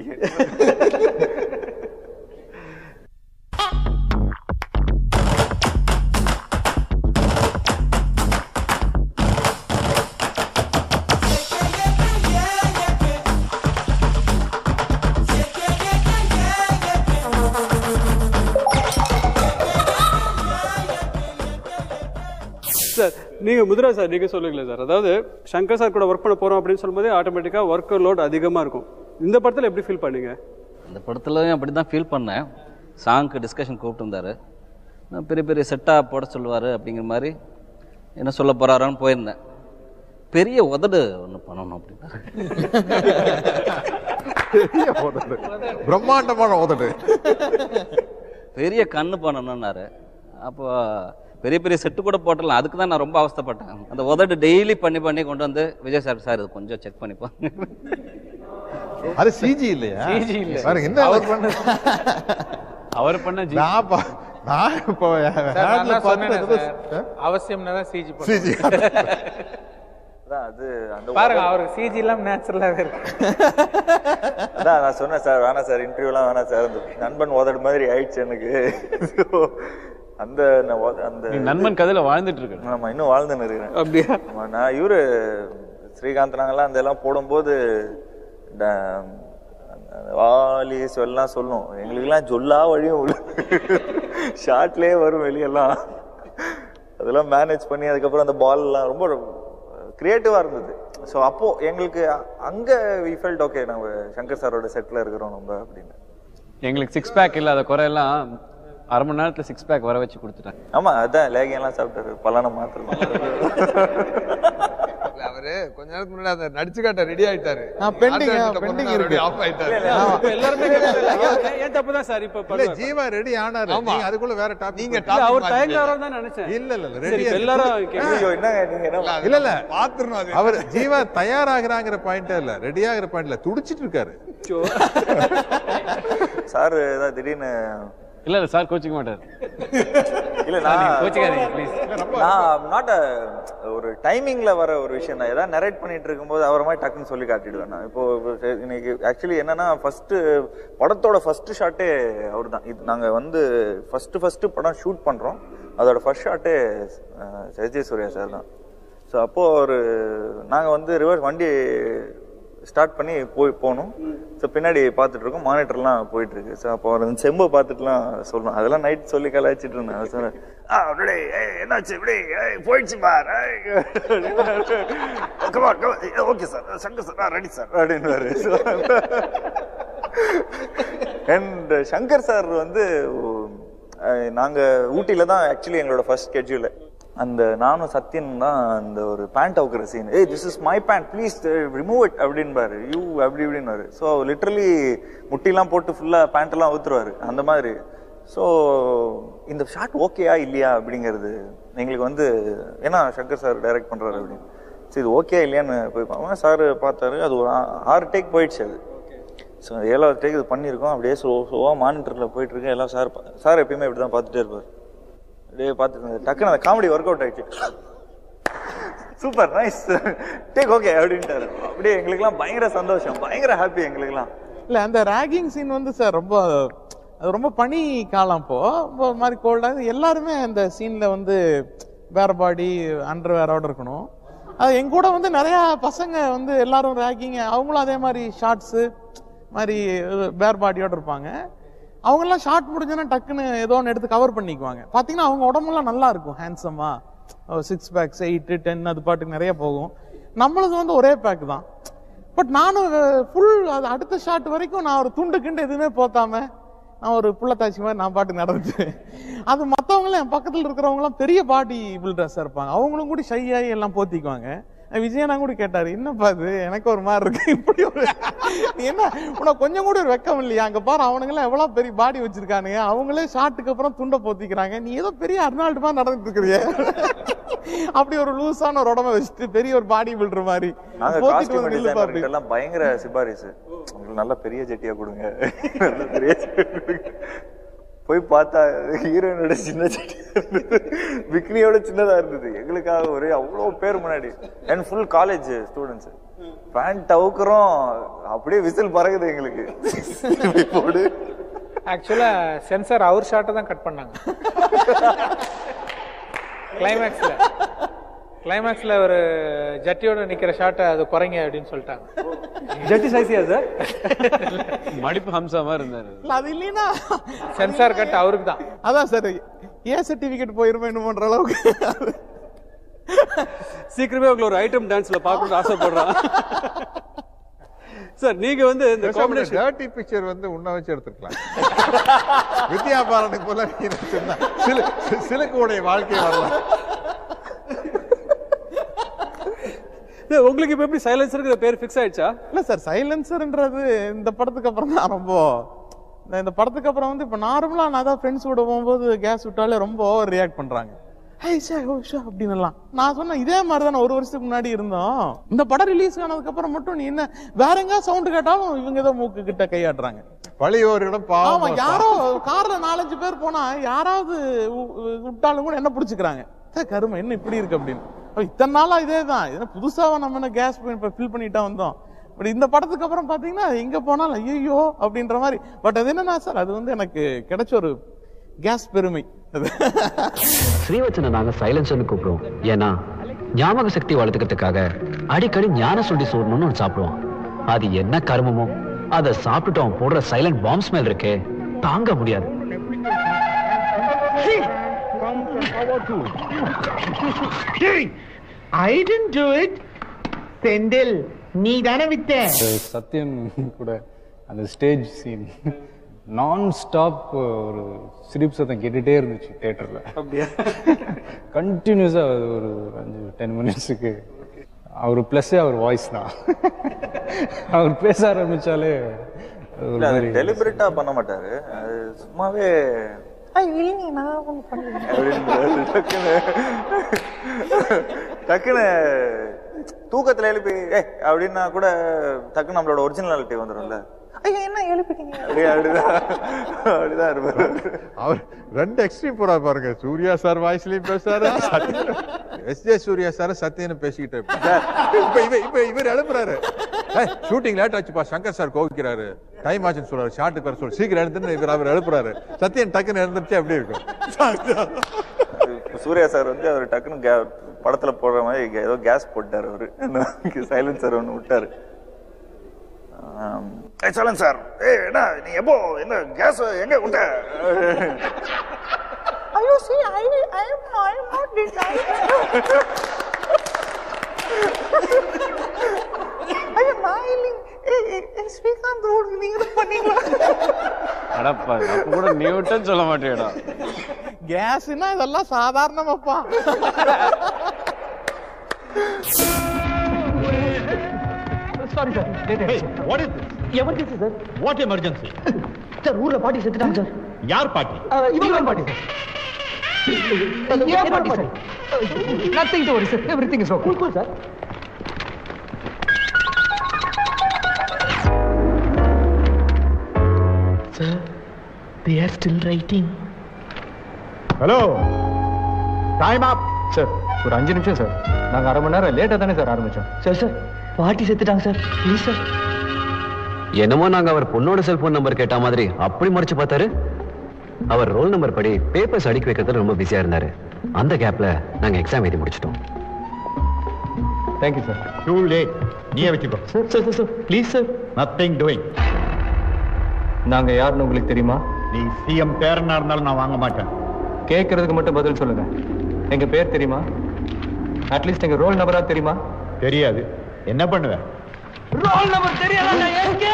சார் நீங்க முதிரா சார் நீங்க சொல்லுங்களேன் சார் அதாவது சங்கர் சார் கூட ஒர்க் பண்ண போறோம் அப்படின்னு சொல்லும்போது ஆட்டோமேட்டிக்கா ஒர்க் லோட் அதிகமா இருக்கும் இந்த படத்துல எப்படி ஃபீல் பண்ணீங்க இந்த படத்துலையும் அப்படி தான் ஃபீல் பண்ணேன் சாங்க்கு டிஸ்கஷன் கூப்பிட்டுருந்தாரு நான் பெரிய பெரிய செட்டாக போட சொல்லுவார் அப்படிங்கிற மாதிரி என்ன சொல்ல போகிறாரான்னு போயிருந்தேன் பெரிய உதடு ஒன்று பண்ணணும் அப்படின்னாரு பெரிய உதடு பிரம்மாண்டமான உதடு பெரிய கண்ணு பண்ணணும்னாரு அப்போ பெரிய பெரிய செட்டு கூட போட்டலாம் அதுக்கு தான் நான் ரொம்ப அவஸ்தைப்பட்டேன் அந்த உதடு டெய்லி பண்ணி பண்ணி கொண்டு வந்து விஜய் சார் சார் இது கொஞ்சம் செக் பண்ணிப்போம் அது சிஜி இல்லையா CG இல்ல. பாருங்க என்ன அவர் பண்ண அவர் பண்ண ஜி நான் பா- நான் இப்போ சார், நான் ad ல தான் சொன்னேனே பார்த்தது சார், அவசியம்னா தான் சிஜி CG. அதான் அது அந்த பாருங்க உதடு- அவருக்கு சிஜி எல்லாம் நேச்சுரலாவே இருக்கு அதான் நான் சொன்னேன் சார் வேணாம் சார் இன்டர்வியூலாம் வேணாம் சார் அந்த நண்பன் உதடு மாதிரி ஆயிடுச்சு எனக்கு So, அந்த நான் உத- அந்த நீ நண்பன் கதையில வாழ்ந்துட்டு இருக்க ஆமா இன்னும் வாழ்ந்துன்னு இருக்கிறேன் அப்படியா ஆமா, நான் இவரு ஸ்ரீகாந்த் நாங்கெல்லாம் அந்த எல்லாம் போடும்போது ட- அந்த வாலி சொல்லலாம் சொல்லும் எங்களுக்கெல்லாம் சொல்லா வழியும் ஷார்ட்லயே வரும் வெளியெல்லாம் அதெல்லாம் மேனேஜ் பண்ணி அதுக்கப்புறம் அந்த பால் எல்லாம் ரொம்ப கிரியேட்டிவா இருந்தது ஸோ அப்போ எங்களுக்கு அங்க வி ஃபெல்ட் ஓகே நம்ம சங்கர் சாரோட செட்ல இருக்கிறோம் நம்ம அப்படின்னு எங்களுக்கு சிக்ஸ் பேக் இல்லாத குறையெல்லாம் அரை மணி நேரத்துல சிக்ஸ் பேக் வர வச்சு கொடுத்துட்டாங்க ஆமா அதான் லேகியெல்லாம் சாப்பிட்டாரு பலான மாத்திரம் இல்ல, அவரு கொஞ்ச நேரத்துக்கு முன்னாடி அந்த நடிச்சு காட்ட ரெடி ஆயிட்டாரு pending, ஆட்டோ pending எடுத்துட்டு இருக்கு. ஆஃப் ஆயிட்டாரு இப்ப எல்லாருமே ஏன் ஏன் தப்பு தான் சார் இப்ப இல்ல பண்ணுவாங்க. ஜீவா ரெடி ஆனாரு ஆமா. நீங்க அதுக்குள்ள வேற டாபிக் நீங்க இல்ல, அவர் தயங்குறாரோ தான் நினைச்சேன் இல்ல இல்ல இல்ல சரி ரெடி இப்ப எல்லாரும் கேக்குறாங்க. ஐயோ என்னங்க நீங்க என்ன இல்ல இல்ல பாத்துறணும் அது அவர் ஜீவா தயாராகிறாங்கிற பாயிண்ட் இல்ல ரெடி ஆகிற பாயிண்ட்ல துடிச்சிட்டு இருக்காரு சார் ஏதாவது திடீர்னு இல்ல இல்ல சார் கோச்சிக்க மாட்டார் இல்ல சார், நீங்க நான் கோச்சிக்காதீங்க ப்ளீஸ் நான் நாட் ஒரு டைமிங்ல வர ஒரு விஷயம் தான் ஏதாவது நரேட் பண்ணிட்டு இருக்கும்போது அவரை மாதிரி டக்குன்னு சொல்லி காட்டிடுவேன் நான் இப்போ இப்போ இன்னைக்கு ஆக்சுவலி என்னன்னா ஃபர்ஸ்ட் படத்தோட ஃபர்ஸ்ட் ஷாட்டே அவர் தான் இது நாங்க வந்து ஃபர்ஸ்ட் ஃபர்ஸ்ட் படம் ஷூட் பண்றோம் அதோட ஃபர்ஸ்ட் ஷாட்டே சஜய் சூர்யா சார் தான் ஸோ அப்போ ஒரு நாங்க வந்து ரிவர்ஸ் வண்டி ஸ்டார்ட் பண்ணி போய் போனோம் ஸோ பின்னாடி பார்த்துட்டு இருக்கோம் மானிட்டர்லாம் போயிட்டு இருக்கு ஸோ அப்போ அவர் அந்த செம்பை பார்த்துட்டுலாம் சொல்லணும் அதெல்லாம் நைட் சொல்லி கலாய்ச்சிட்டு இருந்தேன் அவர் சொன்னார் ஆ அப்படியே ஏய் என்னாச்சு இப்படி ஏய் போயிடுச்சு பார் okay sir Shankar sir ready sir அப்படின்னுவாரு அண்ட் சங்கர் சார் வந்து அஹ், நாங்க ஊட்டியில தான் ஆக்சுவலி எங்களோட ஃபர்ஸ்ட் ஸ்கெட்யூல் அந்த நானும் சத்யன் தான் அந்த ஒரு பேண்ட் அவுக்குற சீன் ஏய் this is my pant please remove it அப்படின்பாரு யூ அப்படி இப்படின்னுவாரு ஸோ லிட்டரலி முட்டிலாம் போட்டு ஃபுல்லாக பேண்ட்டெல்லாம் ஊத்துருவாரு அந்த மாதிரி ஸோ இந்த ஷாட் ஓகேயா இல்லையா அப்படிங்கிறது எங்களுக்கு வந்து ஏன்னா சங்கர் சார் டைரக்ட் பண்றாரு அப்படின்னு சரி இது ஓகே இல்லையான்னு போய் பார்ப்போம் சார் பார்த்தாரு அது ஒரு ஆ- ஆறு டேக் போயிடுச்சு அது ஸோ ஏழாவது டேக் இது பண்ணியிருக்கோம் அப்படியே ஸ்லோ ஸ்லோவாக மானிட்டரில் போயிட்டு இருக்கு எல்லாம் சார் பா- சார் எப்பயுமே இப்படி தான் பார்த்துட்டே இருப்பார் அப்படியே பார்த்துட்டு இருந்தாரு. டக்குன்னு அந்த காமெடி ஒர்க் அவுட் ஆயிடுச்சு சூப்பர் நைஸ் டேக் ஓகே அப்படின்ட்டாரு அப்படியே எங்களுக்குலாம் பயங்கர சந்தோஷம் பயங்கர ஹாப்பி எங்களுக்குலாம் இல்ல அந்த ராகிங் சீன் வந்து சார் ரொம்ப அது ரொம்ப பனி காலம் அப்போ ரொம்ப ஒரு மாதிரி கோல்டாக எல்லாருமே அந்த சீன்ல வந்து வேற பாடி அண்டர் வேரோட இருக்கணும் அது எங்க கூட வந்து நிறைய பசங்க வந்து எல்லாரும் ராகிங் அவங்களும் அதே மாதிரி ஷார்ட்ஸு மாதிரி பேர் பாடியோட இருப்பாங்க அவங்கெல்லாம் ஷார்ட் முடிஞ்சோன்னா டக்குன்னு ஏதோ ஒன்று எடுத்து கவர் பண்ணிக்குவாங்க பார்த்தீங்கன்னா அவங்க உடம்பெல்லாம் நல்லா இருக்கும் ஹேண்ட்ஸமா சிக்ஸ் பேக்ஸ் எயிட்டு டென் அது பாட்டுக்கு நிறைய போகும் நம்மளுக்கு வந்து ஒரே பேக் தான் பட் நானும் ஃபுல் அது அடுத்த ஷாட் வரைக்கும் நான் ஒரு துண்டு கிண்டு எதுவுமே போத்தாம நான் ஒரு புள்ளத்தாச்சி மாதிரி நான் பாட்டு நடந்துட்டு அது மற்றவங்களும் என் பக்கத்தில் இருக்கிறவங்களாம் பெரிய பாடி பில்டர்ஸாக இருப்பாங்க அவங்களும் கூட ஷை ஆகி எல்லாம் போத்திக்குவாங்க விஜயனா கூட கேட்டாரு என்னப்பா இது எனக்கு ஒரு மாதிரி இருக்கு இப்படி ஒரு நீ என்ன உனக்கு கொஞ்சம் கூட ஒரு வெக்கம் இல்லையா அங்க பாரு அவனுங்களாம் எவ்வளவு பெரிய பாடி வச்சிருக்கானுங்க அவங்களே ஷாட்டுக்கு அப்புறம் துண்டை போத்திக்கிறாங்க நீ ஏதோ பெரிய அர்னால்டு மாதிரி நடந்துட்டு இருக்கிறிய அப்படி ஒரு லூஸான ஒரு உடம்ப வச்சுட்டு பெரிய ஒரு பாடி பில்டர் மாதிரி நாங்க போத்திட்டு காஸ்டியூம் வந்து நில்லுப்பா அப்படி டிசைனர் எல்லாம் பயங்கர சிபாரிசு உங்களுக்கு நல்ல பெரிய ஜெட்டியா கொடுங்க நல்ல பெரிய ஜெட்டியா கொடுங்க போய் பார்த்தா ஹீரோயினோட சின்ன ஜெட்டி விக்னியோட சின்னதா இருந்தது எங்களுக்காக ஒரே அவ்வளோ பேர் முன்னாடி and full college students pant அவுக்குறோம் அப்படியே விசில் பறகுது எங்களுக்கு இப்படி போடு ஆக்சுவலா சென்சார் அவர் ஷாட்டை தான் கட் பண்ணாங்க கிளைமேக்ஸ்ல கிளைமேக்ஸ்ல ஒரு ஜட்டியோட நிக்கிற ஷாட்டை அது குறைங்க அப்படின்னு சொல்லிட்டாங்க ஜட்டி சைஸியா சார் மடிப்பு ஹம்சா மாதிரி இருந்தாரு இல்ல, அது இல்லைன்னா சென்சார் கட் அவருக்கு தான் அதான் சார் ஏ சர்டிபிகேட் போயிருமே என்னமோன்ற அளவுக்கு சீக்கிரமே உங்களை ஒரு ஐட்டம் டான்ஸ்ல பார்க்கணும்னு ஆசைப்படுறான் சார் நீங்க வந்து இந்த காம்பினேஷன் டர்ட்டி பிக்சர் வந்து உன்ன வச்சு எடுத்துக்கலாம் வித்யா பாலனுக்கு போல நீ சொன்ன சிலு சிலுக்குடைய வாழ்க்கை வரலாம் உங்களுக்கு இப்ப எப்படி சைலன்சருக்கு பேர் ஃபிக்ஸ் ஆயிடுச்சா இல்ல சார் சைலன்சர்ன்றது இந்த படத்துக்கு அப்புறம் தான் ரொம்ப இந்த- இந்த படத்துக்கு அப்புறம் வந்து இப்ப நார்மலா நான் தான் ஃப்ரெண்ட்ஸ் கூட போகும்போது கேஸ் விட்டாலே ரொம்ப ஓவர் ரியாக்ட் பண்றாங்க ஹே ஷா ஓ ஷா அப்படின்னு எல்லாம் நான் சொன்னேன் இதே மாதிரி தான் ஒரு வருஷத்துக்கு முன்னாடி இருந்தோம் இந்த படம் ரிலீஸ் ஆனதுக்கு அப்புறம் மட்டும் நீ என்ன வேற எங்க சவுண்ட் கேட்டாலும் இவங்க ஏதோ மூக்கு கிட்ட கையாடுறாங்க பழியோரிடம் ஆமா பாவம் யாரோ கார்ல நாலஞ்சு பேர் போனா யாராவது வு- வு- விட்டாலும் கூட என்ன பிடிச்சுக்கிறாங்க "சே, கருமை என்ன இப்படி இருக்கு அப்படின்னு அப்ப இத்தனை நாளா இதே தான் என்ன புதுசாவா நம்ம என்ன கேஸ் ஃபில் பண்ணிட்டா வந்தோம் பட் இந்த படத்துக்கு அப்புறம் பாத்தீங்கன்னா எங்க போனாலும் ஐயோ அப்படின்ற மாதிரி பட் அது என்னன்னா சார் அது வந்து எனக்கு கிடைச்ச ஒரு கேஸ் பெருமை அது ஸ்ரீவச்சனை நாங்க சைலன்ஸ்னு கூப்பிடுவோம் ஏன்னா ஞாபக சக்தி வளர்த்துக்கிறதுக்காக அடிக்கடி ஞான சுண்டி சோறணும்னு ஒன்று சாப்பிடுவோம் அது என்ன கருமமோ அதை சாப்பிட்டுட்டு அவன் போடுற சைலண்ட் பாம்ப் ஸ்மெல் இருக்கே தாங்க முடியாது I didn't do it. Senthil நீ தானே வித்த அது சத்யன் கூட அந்த ஸ்டேஜ் சீன் நான் ஸ்டாப் ஒரு சிரிப்பு சத்தம் கேட்டுட்டே இருந்துச்சு தேட்டரில் அப்படியா கண்டினியூஸாக அது ஒரு அஞ்சு டென் மினிட்ஸுக்கு அவர் ப்ளஸ்ஸே அவர் வாய்ஸ் தான் அவர் பேச ஆரம்பிச்சாலே அது ஒரு இல்ல அது மாதிரி டெலிபரேட்டா பண்ண மாட்டாரு அது சும்மாவே அப்படின்னு டக்குன்னு டக்குன்னு தூக்கத்துல எழுப்பி ஏய் அப்படின்னா கூட டக்குன்னு நம்மளோட ஒரிஜினாலிட்டி வந்துடும்ல ஐயா என்ன எழுப்பிட்டீங்க அப்படி அப்படிதான் அப்படிதான் இருப்பாரு அவர் ரெண்டு எக்ஸ்ட்ரீம் போறா பாருங்க சூர்யா சார் வாய்ஸ்லயும் பேசுறாரு எஸ் ஜே சூர்யா சார் சத்யன்னு பேசிக்கிட்டு இருப்பாரு. இப்ப இவ இப்ப இவர் எழுப்புறாரு ஷூட்டிங் லேட் ஆச்சுப்பா சங்கர் சார் கோவிக்கிறாரு டைம் ஆச்சுன்னு சொல்றாரு ஷாட்டுக்கு வர சொல்லு சீக்கிரம் எழுந்துன்னு இவர் அவர் எழுப்புறாரு சத்யன் டக்குன்னு எழுந்துருச்சு அப்படி இருக்கும் சூர்யா சார் வந்து அவர் டக்குன்னு கே- படத்துல போடுற மாதிரி இங்க ஏதோ கேஸ் போட்டாரு அவரு சைலன்சர் ஒன்று விட்டாரு சைலன் சார் ஏய் என்ன நீ எப்போ என்ன கேஸ் எங்க விட்ட ஐயோ see I I am I am not this I ஐயோ நான் இல்லைங்க ஸ்ரீகாந்த் ரோடு நீங்க பண்ணீங்களா அடப்பா அப்ப கூட நியூட்டன் சொல்ல மாட்டேடா கேஸ்னா இதெல்லாம் சாதாரணமாப்பா sorry sir what is emergency sir what emergency sir ஊர்ல பாட்டி செத்துட்டாங்க சார் யார் பாட்டி இவங்க பாட்டி சார் ஏன் பாட்டி sir nothing to worry sir everything is okay sir sir they are still writing hello time up sir ஒரு அஞ்சு நிமிஷம் சார் நாங்க அரை மணி நேரம் லேட்டா தானே சார் ஆரம்பிச்சோம் சார் சார் பாட்டி செத்துட்டாங்க சார் ப்ளீஸ் சார் என்னமோ நாங்க அவர் பொண்ணோட செல்போன் நம்பர் கேட்ட மாதிரி அப்படி மறைச்சு பார்த்தாரு அவர் ரோல் நம்பர் படி பேப்பர்ஸ் அடிக்க வைக்கிறதுல ரொம்ப பிஸியா இருந்தாரு அந்த கேப்ல நாங்க எக்ஸாம் எழுதி முடிச்சிட்டோம் தேங்க்யூ சார் டூ லேட் நீயே வச்சுக்கோ sir sir sir sir please sir nothing doing நாங்க யாருன்னு உங்களுக்கு தெரியுமா நீ சிஎம் பேரனா இருந்தாலும் நான் வாங்க மாட்டேன் கேட்கறதுக்கு மட்டும் பதில் சொல்லுங்க எங்க பேர் தெரியுமா அட்லீஸ்ட் எங்க ரோல் நம்பரா தெரியுமா தெரியாது என்ன பண்ணுவேன் ரோல் நம்பர் தெரியாதா எங்க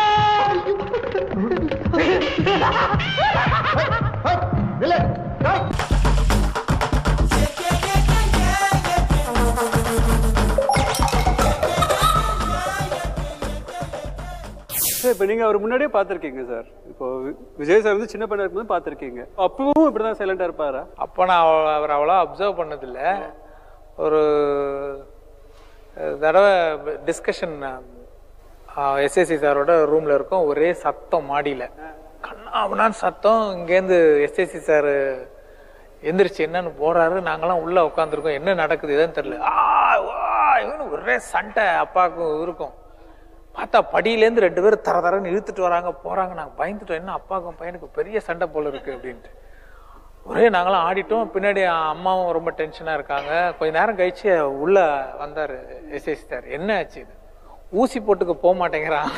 சார் இப்போ நீங்கள் அவர் முன்னாடியே பார்த்துருக்கீங்க சார் இப்போ வி- விஜய் சார் வந்து சின்ன பையனா இருக்கும்போது பார்த்துருக்கீங்க அப்பவும் இப்படி தான் சைலண்டாக இருப்பாரா அப்போ நான் அவ- அவர் அவ்வளோ அப்சர்வ் பண்ணதில்ல ஒரு அஹ், தடவை டிஸ்கஷன் எஸ்எஸ்சி சாரோட ரூம்ல இருக்கோம் ஒரே சத்தம் மாடியில கண்ணாபுனான்னு சத்தம் இங்கேருந்து எஸ்எஸ்சி சார் எந்திரிச்சு என்னன்னு போறாரு நாங்கெல்லாம் உள்ள உட்காந்துருக்கோம் என்ன நடக்குது எதுன்னு தெரியல ஆ வா, இவனு ஒரே சண்டை அப்பாவுக்கும் இவருக்கும் பார்த்தா படியிலேருந்து ரெண்டு பேரும் தர தரன்னு இழுத்துட்டு வராங்க போறாங்க நாங்க பயந்துட்டோம் என்ன அப்பாவுக்கும் பையனுக்கு பெரிய சண்டை போல இருக்கு அப்படின்ட்டு ஒரே நாங்களாம் ஆடிட்டோம் பின்னாடி அம்மாவும் ரொம்ப டென்ஷனா இருக்காங்க கொஞ்ச நேரம் கழிச்சு உள்ள வந்தாரு எஸ்எஸ்சி சார் என்ன ஆச்சு இது ஊசி போட்டுக்க போக மாட்டேங்கிறான்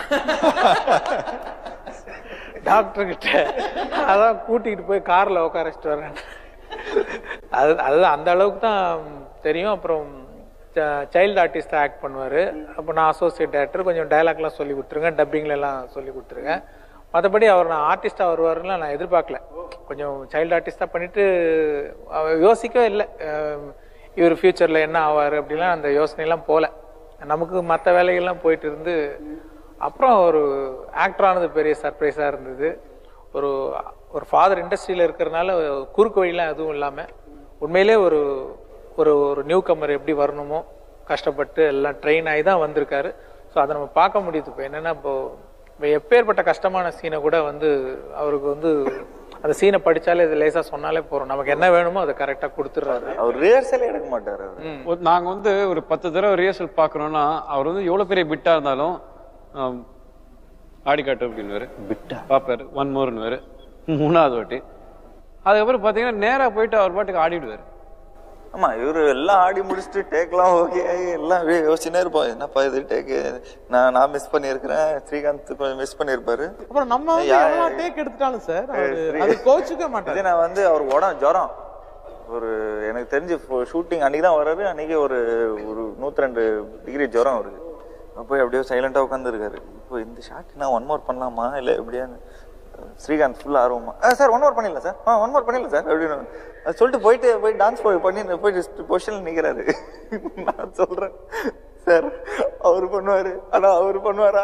டாக்டர் கிட்ட அதான் கூட்டிகிட்டு போய் கார்ல உட்கார வச்சுட்டு வரேன் அது அதுதான் அந்த அளவுக்கு தான் தெரியும் அப்புறம் சைல்டு ஆர்டிஸ்ட் ஆக்ட் பண்ணுவார் அப்போ நான் அசோசியேட் டேரக்டர் கொஞ்சம் டைலாக்லாம் சொல்லி கொடுத்துருங்க டப்பிங்ல எல்லாம் சொல்லி கொடுத்துருங்க மற்றபடி அவர் நான் ஆர்டிஸ்டாக வருவாருன்னு நான் எதிர்பார்க்கல கொஞ்சம் சைல்டு ஆர்டிஸ்டாக பண்ணிட்டு அவர் யோசிக்கவே இல்லை அஹ் இவர் ஃப்யூச்சரில் என்ன ஆவார் அப்படிலாம் அந்த யோசனையெல்லாம் போகல நமக்கு மற்ற வேலைகள்லாம் போயிட்டு இருந்து அப்புறம் ஒரு ஆக்டர் ஆனது பெரிய சர்ப்ரைஸாக இருந்தது ஒரு ஒரு ஃபாதர் இண்டஸ்ட்ரியில் இருக்கிறதுனால குறுக்கு வழிலாம் எதுவும் இல்லாமல் உண்மையிலே ஒரு ஒரு ஒரு நியூ கம்மர் எப்படி வரணுமோ கஷ்டப்பட்டு எல்லாம் ட்ரெயின் ஆகி தான் வந்திருக்காரு ஸோ அதை நம்ம பார்க்க முடியுது இப்போ என்னென்னா இப்போ இப்போ எப்பேற்பட்ட கஷ்டமான சீனை கூட வந்து அவருக்கு வந்து அந்த சீனை படிச்சாலே இது லேசா சொன்னாலே போறோம் நமக்கு என்ன வேணுமோ அதை கரெக்டா கொடுத்துடுறாரு அவர் ரிஹர்சலே எடுக்க மாட்டாரு அவரு. ஒரு- நாங்க வந்து ஒரு பத்து தடவை ரிஹர்சல் பாக்குறோம்னா அவர் வந்து எவ்வளவு பெரிய பிட்டா இருந்தாலும் ஆம், ஆடி காட்டு அப்படின்னு பிட்டா பாப்பாரு ஒன் மோர்னு மூணாவது வாட்டி அதுக்கப்புறம் பாத்தீங்கன்னா நேரா போயிட்டு அவர் பாட்டுக்கு ஆடிடுவாரு ஆமா இவரு எல்லாம் ஆடி முடிச்சுட்டு டேக்லாம் ஓகே எல்லாம் அப்படியே யோசிச்சுனே இருப்போம் என்னப்பா இது டேக்கு நான் நான் மிஸ் பண்ணியிருக்கிறேன் ஸ்ரீகாந்த் கொஞ்சம் மிஸ் பண்ணியிருப்பாரு அப்புறம் நம்ம வந்து யா- எவ்வளோ டேக் எடுத்துட்டாலும் சார் அவரு ஸ்ரீ- அது கோச்சுக்க மாட்டாரு இது நான் வந்து அவர் உடம் ஜுரம் ஒரு எனக்கு தெரிஞ்சு ஷூட்டிங் அன்னைக்கு தான் வர்றாரு அன்னைக்கு ஒரு ஒரு நூத்தி ரெண்டு டிகிரி ஜுரம் அவருக்கு போய் அப்படியே சைலண்டா உட்காந்துருக்காரு இப்போ இந்த ஷாட் நான் ஒன் மோர் பண்ணலாமா இல்லை எப்படியான்னு ஸ்ரீகாந்த் ஃபுல் ஆர்வமா ஆ சார் ஒன் மோர் பண்ணிடலாம் சார் ஆ ஒன் மோர் பண்ணிடலாம் சார் அப்படின்னு அது சொல்லிட்டு போயிட்டு போய் டான்ஸ் போய் பண்ணி போயிட்டு பொசிஷனில் நிற்கிறாரு நான் சொல்றேன் சார் அவர் பண்ணுவாரு ஆனா அவர் பண்ணுவாரா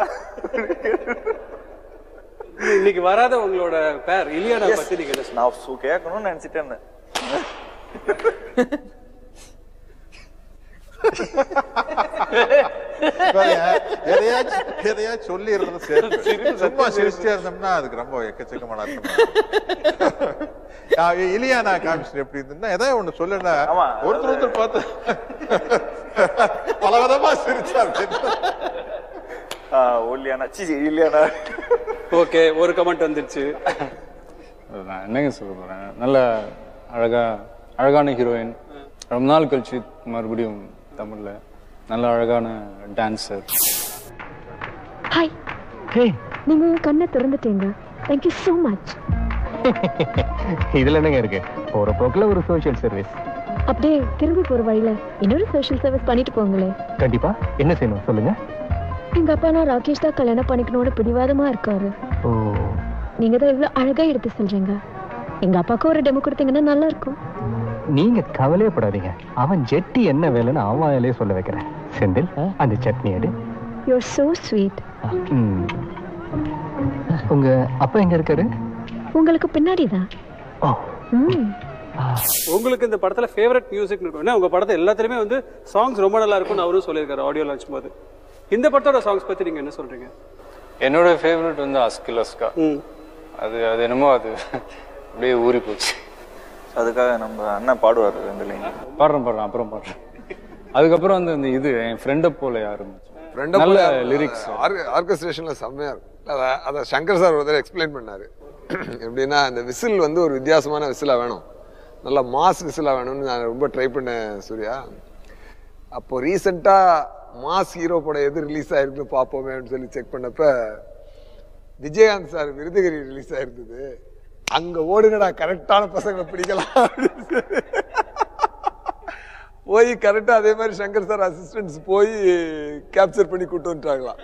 இன்னைக்கு வராத உங்களோட பேர் இலியானா Yes. பத்தி நீங்க என்ன சொல்லுங்க? நான் சு- கேட்கணும்னு நினைச்சிட்டேன் இருந்தேன். பாருங்க, எதையாச்சும் எதையாச்சும் சொல்லி இருந்தது சேர்த்து சும்மா சிரிச்சிட்டே இருந்தோம்னா அதுக்கு ரொம்ப எக்கச்சக்கமான அர்த்தம் நான் இலியானா காமிச்சு எப்படி இருந்ததுன்னா ஏதாவது ஒண்ணு சொல்லுனா ஒருத்தர் ஒருத்தர் பார்த்து பல விதமா சிரிச்சாரு ஆ, ஒல்லியானா சி சி, இல்லையானா ஓகே ஒரு கமெண்ட் வந்துருச்சு அது நான் என்னங்க சொல்ல போறேன் நல்ல அழகா அழகான ஹீரோயின் ரொம்ப நாள் கழிச்சு மறுபடியும் தமிழ்ல நல்ல அழகான டான்சர் ஹாய் நீங்க என் கண்ணை திறந்துட்டீங்க தேங்க்யூ so மச் இதுல என்னங்க இருக்கு போற போக்குல ஒரு சோஷியல் சர்வீஸ் அப்படியே திரும்பி போற வழியில இன்னொரு சோஷியல் சர்வீஸ் பண்ணிட்டு போங்களே கண்டிப்பா என்ன செய்யணும் சொல்லுங்க எங்க அப்பா நான் ராகேஷ் தான் கல்யாணம் பண்ணிக்கணும்னு பிடிவாதமா இருக்காரு ஓ நீங்க தான் இவ்வளவு அழகா எடுத்து சொல்றீங்க எங்க அப்பாவுக்கு ஒரு டெமோ கொடுத்தீங்கன்னா நல்லா இருக்கும் நீங்க கவலையே படாதீங்க அவன் ஜெட்டி என்ன வேலைன்னு அவன் வாயிலே சொல்ல வைக்கிறேன் செந்தில் அந்த சட்னி எடு யூஆர் so ஸ்வீட் ம். உங்க அப்பா எங்க இருக்காரு உங்களுக்கு பின்னாடி தான் ம் உங்களுக்கு இந்த படத்துல ஃபேவரட் மியூசிக் இருக்கும் ஏன்னா உங்க படத்தை எல்லாத்துலயுமே வந்து சாங்ஸ் ரொம்ப நல்லா இருக்கும்னு அவரும் சொல்லியிருக்காரு ஆடியோ லான்ச் போது இந்த படத்தோட சாங்ஸ் பத்தி நீங்க என்ன சொல்றீங்க என்னோட ஃபேவரட் வந்து அஸ்கிலஸ்கா அது அது என்னமோ அது அப்படியே ஊறி போச்சு அதுக்காக நம்ம அண்ணன் பாடுவார் ரெண்டு லைன் பாடுறேன் பாடுறேன் அப்புறம் பாடுறேன் அதுக்கப்புறம் வந்து அந்த இது என் ஃப்ரெண்டை போல யாரும் ஃப்ரெண்டை நல்ல போல லிரிக்ஸ் ஆர்கஸ்ட்ரேஷன்ல செம்மையா இருக்கும் அத அத சங்கர் சார் ஒரு தடவை எக்ஸ்பிளைன் பண்ணாரு எப்படின்னா இந்த விசில் வந்து ஒரு வித்தியாசமான விசிலா வேணும் நல்ல மாஸ் விசிலா வேணும்னு நான் ரொம்ப ட்ரை பண்ணேன் சூர்யா அப்போ ரீசெண்டா மாஸ் ஹீரோ படம் எது ரிலீஸ் ஆயிருக்குன்னு பார்ப்போமே அப்படின்னு சொல்லி செக் பண்ணப்ப விஜயகாந்த் சார் விருதுகிரி ரிலீஸ் ஆயிருந்தது அங்க ஓடுங்கடா கரெக்டான பசங்களை பிடிக்கலாம் அப்படின்னு சொல்லி. போய் கரெக்டா அதே மாதிரி சங்கர் சார் அசிஸ்டன்ஸ் போய் கேப்சர் பண்ணி கூட்டு வந்துட்டாங்களாம்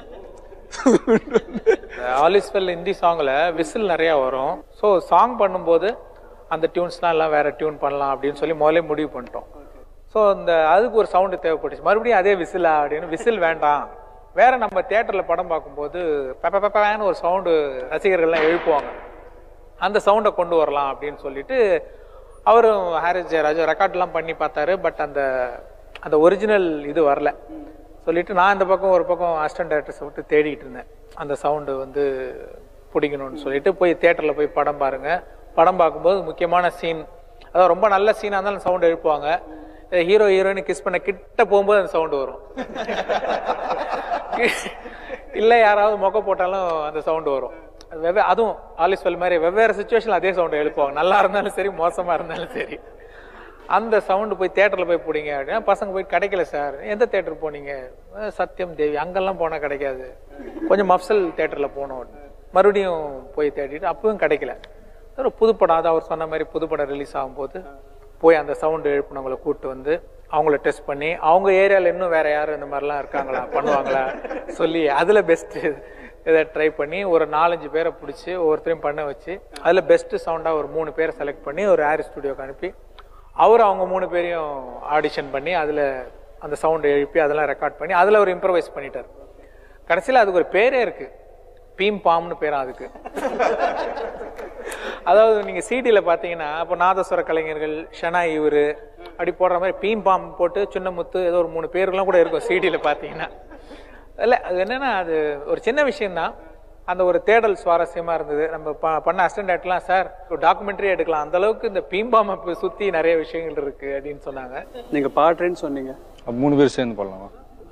ஆலிஸ்வெல் ஹிந்தி சாங்ல விசில் நிறைய வரும் ஸோ சாங் பண்ணும்போது அந்த டியூன்ஸ்லாம் எல்லாம் வேற டியூன் பண்ணலாம் அப்படின்னு சொல்லி முதல்ல முடிவு பண்ணிட்டோம் ஸோ இந்த அதுக்கு ஒரு சவுண்டு தேவைப்பட்டுச்சு மறுபடியும் அதே விசிலா அப்படின்னு விசில் வேண்டாம் வேற நம்ம தியேட்டர்ல படம் பார்க்கும்போது பெப்ப பெப்பன்னு ஒரு சவுண்டு ரசிகர்கள்லாம் எழுப்புவாங்க அந்த சவுண்டை கொண்டு வரலாம் அப்படின்னு சொல்லிட்டு அவரும் ஹாரிஸ் ஜெயராஜ் ரெக்கார்ட்லாம் பண்ணி பார்த்தாரு பட் அந்த அந்த ஒரிஜினல் இது வரல சொல்லிட்டு நான் இந்த பக்கம் ஒரு பக்கம் அசிஸ்டன்ட் டைரக்டர்ஸை விட்டு தேடிட்டு இருந்தேன் அந்த சவுண்டு வந்து பிடிக்கணும்னு சொல்லிட்டு போய் தியேட்டரில் போய் படம் பாருங்க படம் பார்க்கும்போது முக்கியமான சீன் அதாவது ரொம்ப நல்ல சீனாக இருந்தாலும் சவுண்ட் எழுப்புவாங்க ஹீரோ ஹீரோயின் கிஸ் பண்ண கிட்ட போகும்போது அந்த சவுண்டு வரும் இல்லை யாராவது மொக்க போட்டாலும் அந்த சவுண்டு வரும் அது வெவ்வே அதுவும் ஆலிஸ்வெல் மாதிரி வெவ்வேறு சுச்சுவேஷன்ல அதே சவுண்ட் எழுப்புவாங்க நல்லா இருந்தாலும் சரி மோசமா இருந்தாலும் சரி அந்த சவுண்டு போய் தேட்டரில் போய் பிடிங்க அப்படின்னா பசங்க போய் கிடைக்கல சார் எந்த தேட்டர் போனீங்க அஹ் சத்யம் தேவி அங்கெல்லாம் போனால் கிடைக்காது கொஞ்சம் மஃப்சல் தேட்டரில் போனோம் மறுபடியும் போய் தேடிட்டு அப்பவும் கிடைக்கல ஒரு புதுப்படம் அது அவர் சொன்ன மாதிரி புதுப்படம் ரிலீஸ் ஆகும்போது போய் அந்த சவுண்டு எழுப்பினவங்களை கூப்பிட்டு வந்து அவங்கள டெஸ்ட் பண்ணி அவங்க ஏரியாவில் இன்னும் வேற யாரும் இந்த மாதிரிலாம் இருக்காங்களா பண்ணுவாங்களா சொல்லி அதில் பெஸ்ட்டு இதை ட்ரை பண்ணி ஒரு நாலஞ்சு பேரை பிடிச்சி ஒவ்வொருத்தரையும் பண்ண வச்சு அதில் பெஸ்ட்டு சவுண்டாக ஒரு மூணு பேரை செலக்ட் பண்ணி ஒரு ஏர் ஸ்டுடியோக்கு அனுப்பி அவர் அவங்க மூணு பேரையும் ஆடிஷன் பண்ணி அதில் அந்த சவுண்டை எழுப்பி அதெல்லாம் ரெக்கார்ட் பண்ணி அதில் ஒரு இம்ப்ரவைஸ் பண்ணிட்டார் கடைசியில் அதுக்கு ஒரு பேரே இருக்கு பீம் பாம்னு பேரா அதுக்கு அதாவது நீங்க சிடியில பாத்தீங்கன்னா இப்போ நாதஸ்வர கலைஞர்கள் ஷனா இவரு அப்படி போடுற மாதிரி பீம் பாம் போட்டு சின்னமுத்து ஏதோ ஒரு மூணு பேருக்குலாம் கூட இருக்கும் சிடியில பாத்தீங்கன்னா இல்ல அது என்னன்னா அது ஒரு சின்ன விஷயம்தான் அந்த ஒரு தேடல் சுவாரஸ்யமா இருந்தது நம்ம ப- பண்ண அசிஸ்டன்ட் எல்லாம் சார் ஒரு டாக்குமெண்ட்ரி எடுக்கலாம் அந்த அளவுக்கு இந்த பீம்பாம் சுத்தி நிறைய விஷயங்கள் இருக்கு அப்படின்னு சொன்னாங்க நீங்க பாடுறேன்னு சொன்னீங்க அப்ப மூணு பேர் சேர்ந்து பண்ணலாமா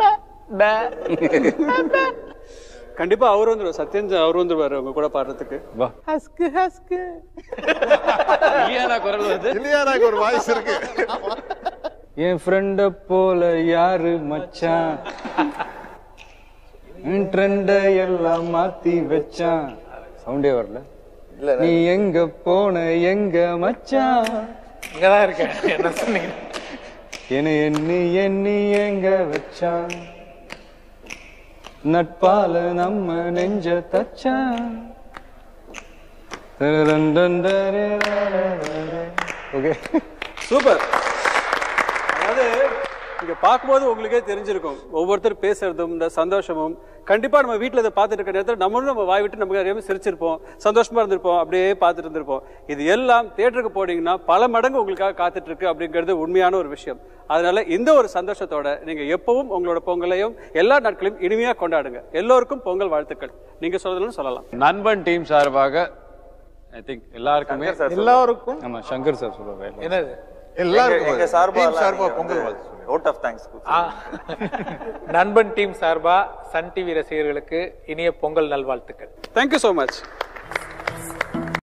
கண்டிப்பா அவர் வந்துருவார் சத்யன் அவர் வந்துருவாரு உங்க கூட பாடுறதுக்கு வா ஹஸ்கு ஹஸ்கு இலியானா குரல் வருது இலியானாக்கு ஒரு வாய்ஸ் இருக்கு என் ஃப்ரெண்ட போல யாரு மச்சான் ட்ரெண்ட எல்லாம் மாத்தி வச்சான் சவுண்டே வரல நீ எங்க போன எங்க மச்சான் இங்கதான் இருக்கேன் என்ன சொன்னீங்க என்ன எண்ணி எண்ணி எங்க வச்சான் நட்பால நம்ம நெஞ்ச தச்சா ஓகே சூப்பர் அதாவது இங்க பார்க்கும்போது உங்களுக்கே தெரிஞ்சிருக்கும் ஒவ்வொருத்தர் பேசுறதும் இந்த சந்தோஷமும் கண்டிப்பா நம்ம வீட்ல இதை பார்த்துட்டு இருக்க நேரத்தில் நம்மளும் நம்ம வாய் விட்டு நமக்கு அறியாம சிரிச்சிருப்போம் சந்தோஷமா இருந்திருப்போம் அப்படியே பார்த்துட்டு இருந்திருப்போம் இது எல்லாம் தியேட்டருக்கு போனீங்கன்னா பல மடங்கு உங்களுக்காக காத்துட்டு இருக்கு அப்படிங்கிறது உண்மையான ஒரு விஷயம் அதனால இந்த ஒரு சந்தோஷத்தோட நீங்க எப்பவும் உங்களோட பொங்கலையும் எல்லா நாட்களையும் இனிமையா கொண்டாடுங்க எல்லோருக்கும் பொங்கல் வாழ்த்துக்கள் நீங்க சொல்றதுன்னு சொல்லலாம் நண்பன் டீம் சார்பாக ஐ திங்க் எல்லாருக்குமே எல்லாருக்கும் ஆமா சங்கர் சார் சொல்லுவாரு என்னது எங்க- எங்க சார்பா team எல்லாம் சார்பா நீங்க பொங்கல் வந்து வாழ்த்து vote of thanks ஆ. நண்பன் டீம் சார்பா சன் டிவி ரசிகர்களுக்கு இனிய பொங்கல் நல்வாழ்த்துக்கள் தேங்க்யூ ஸோ மச்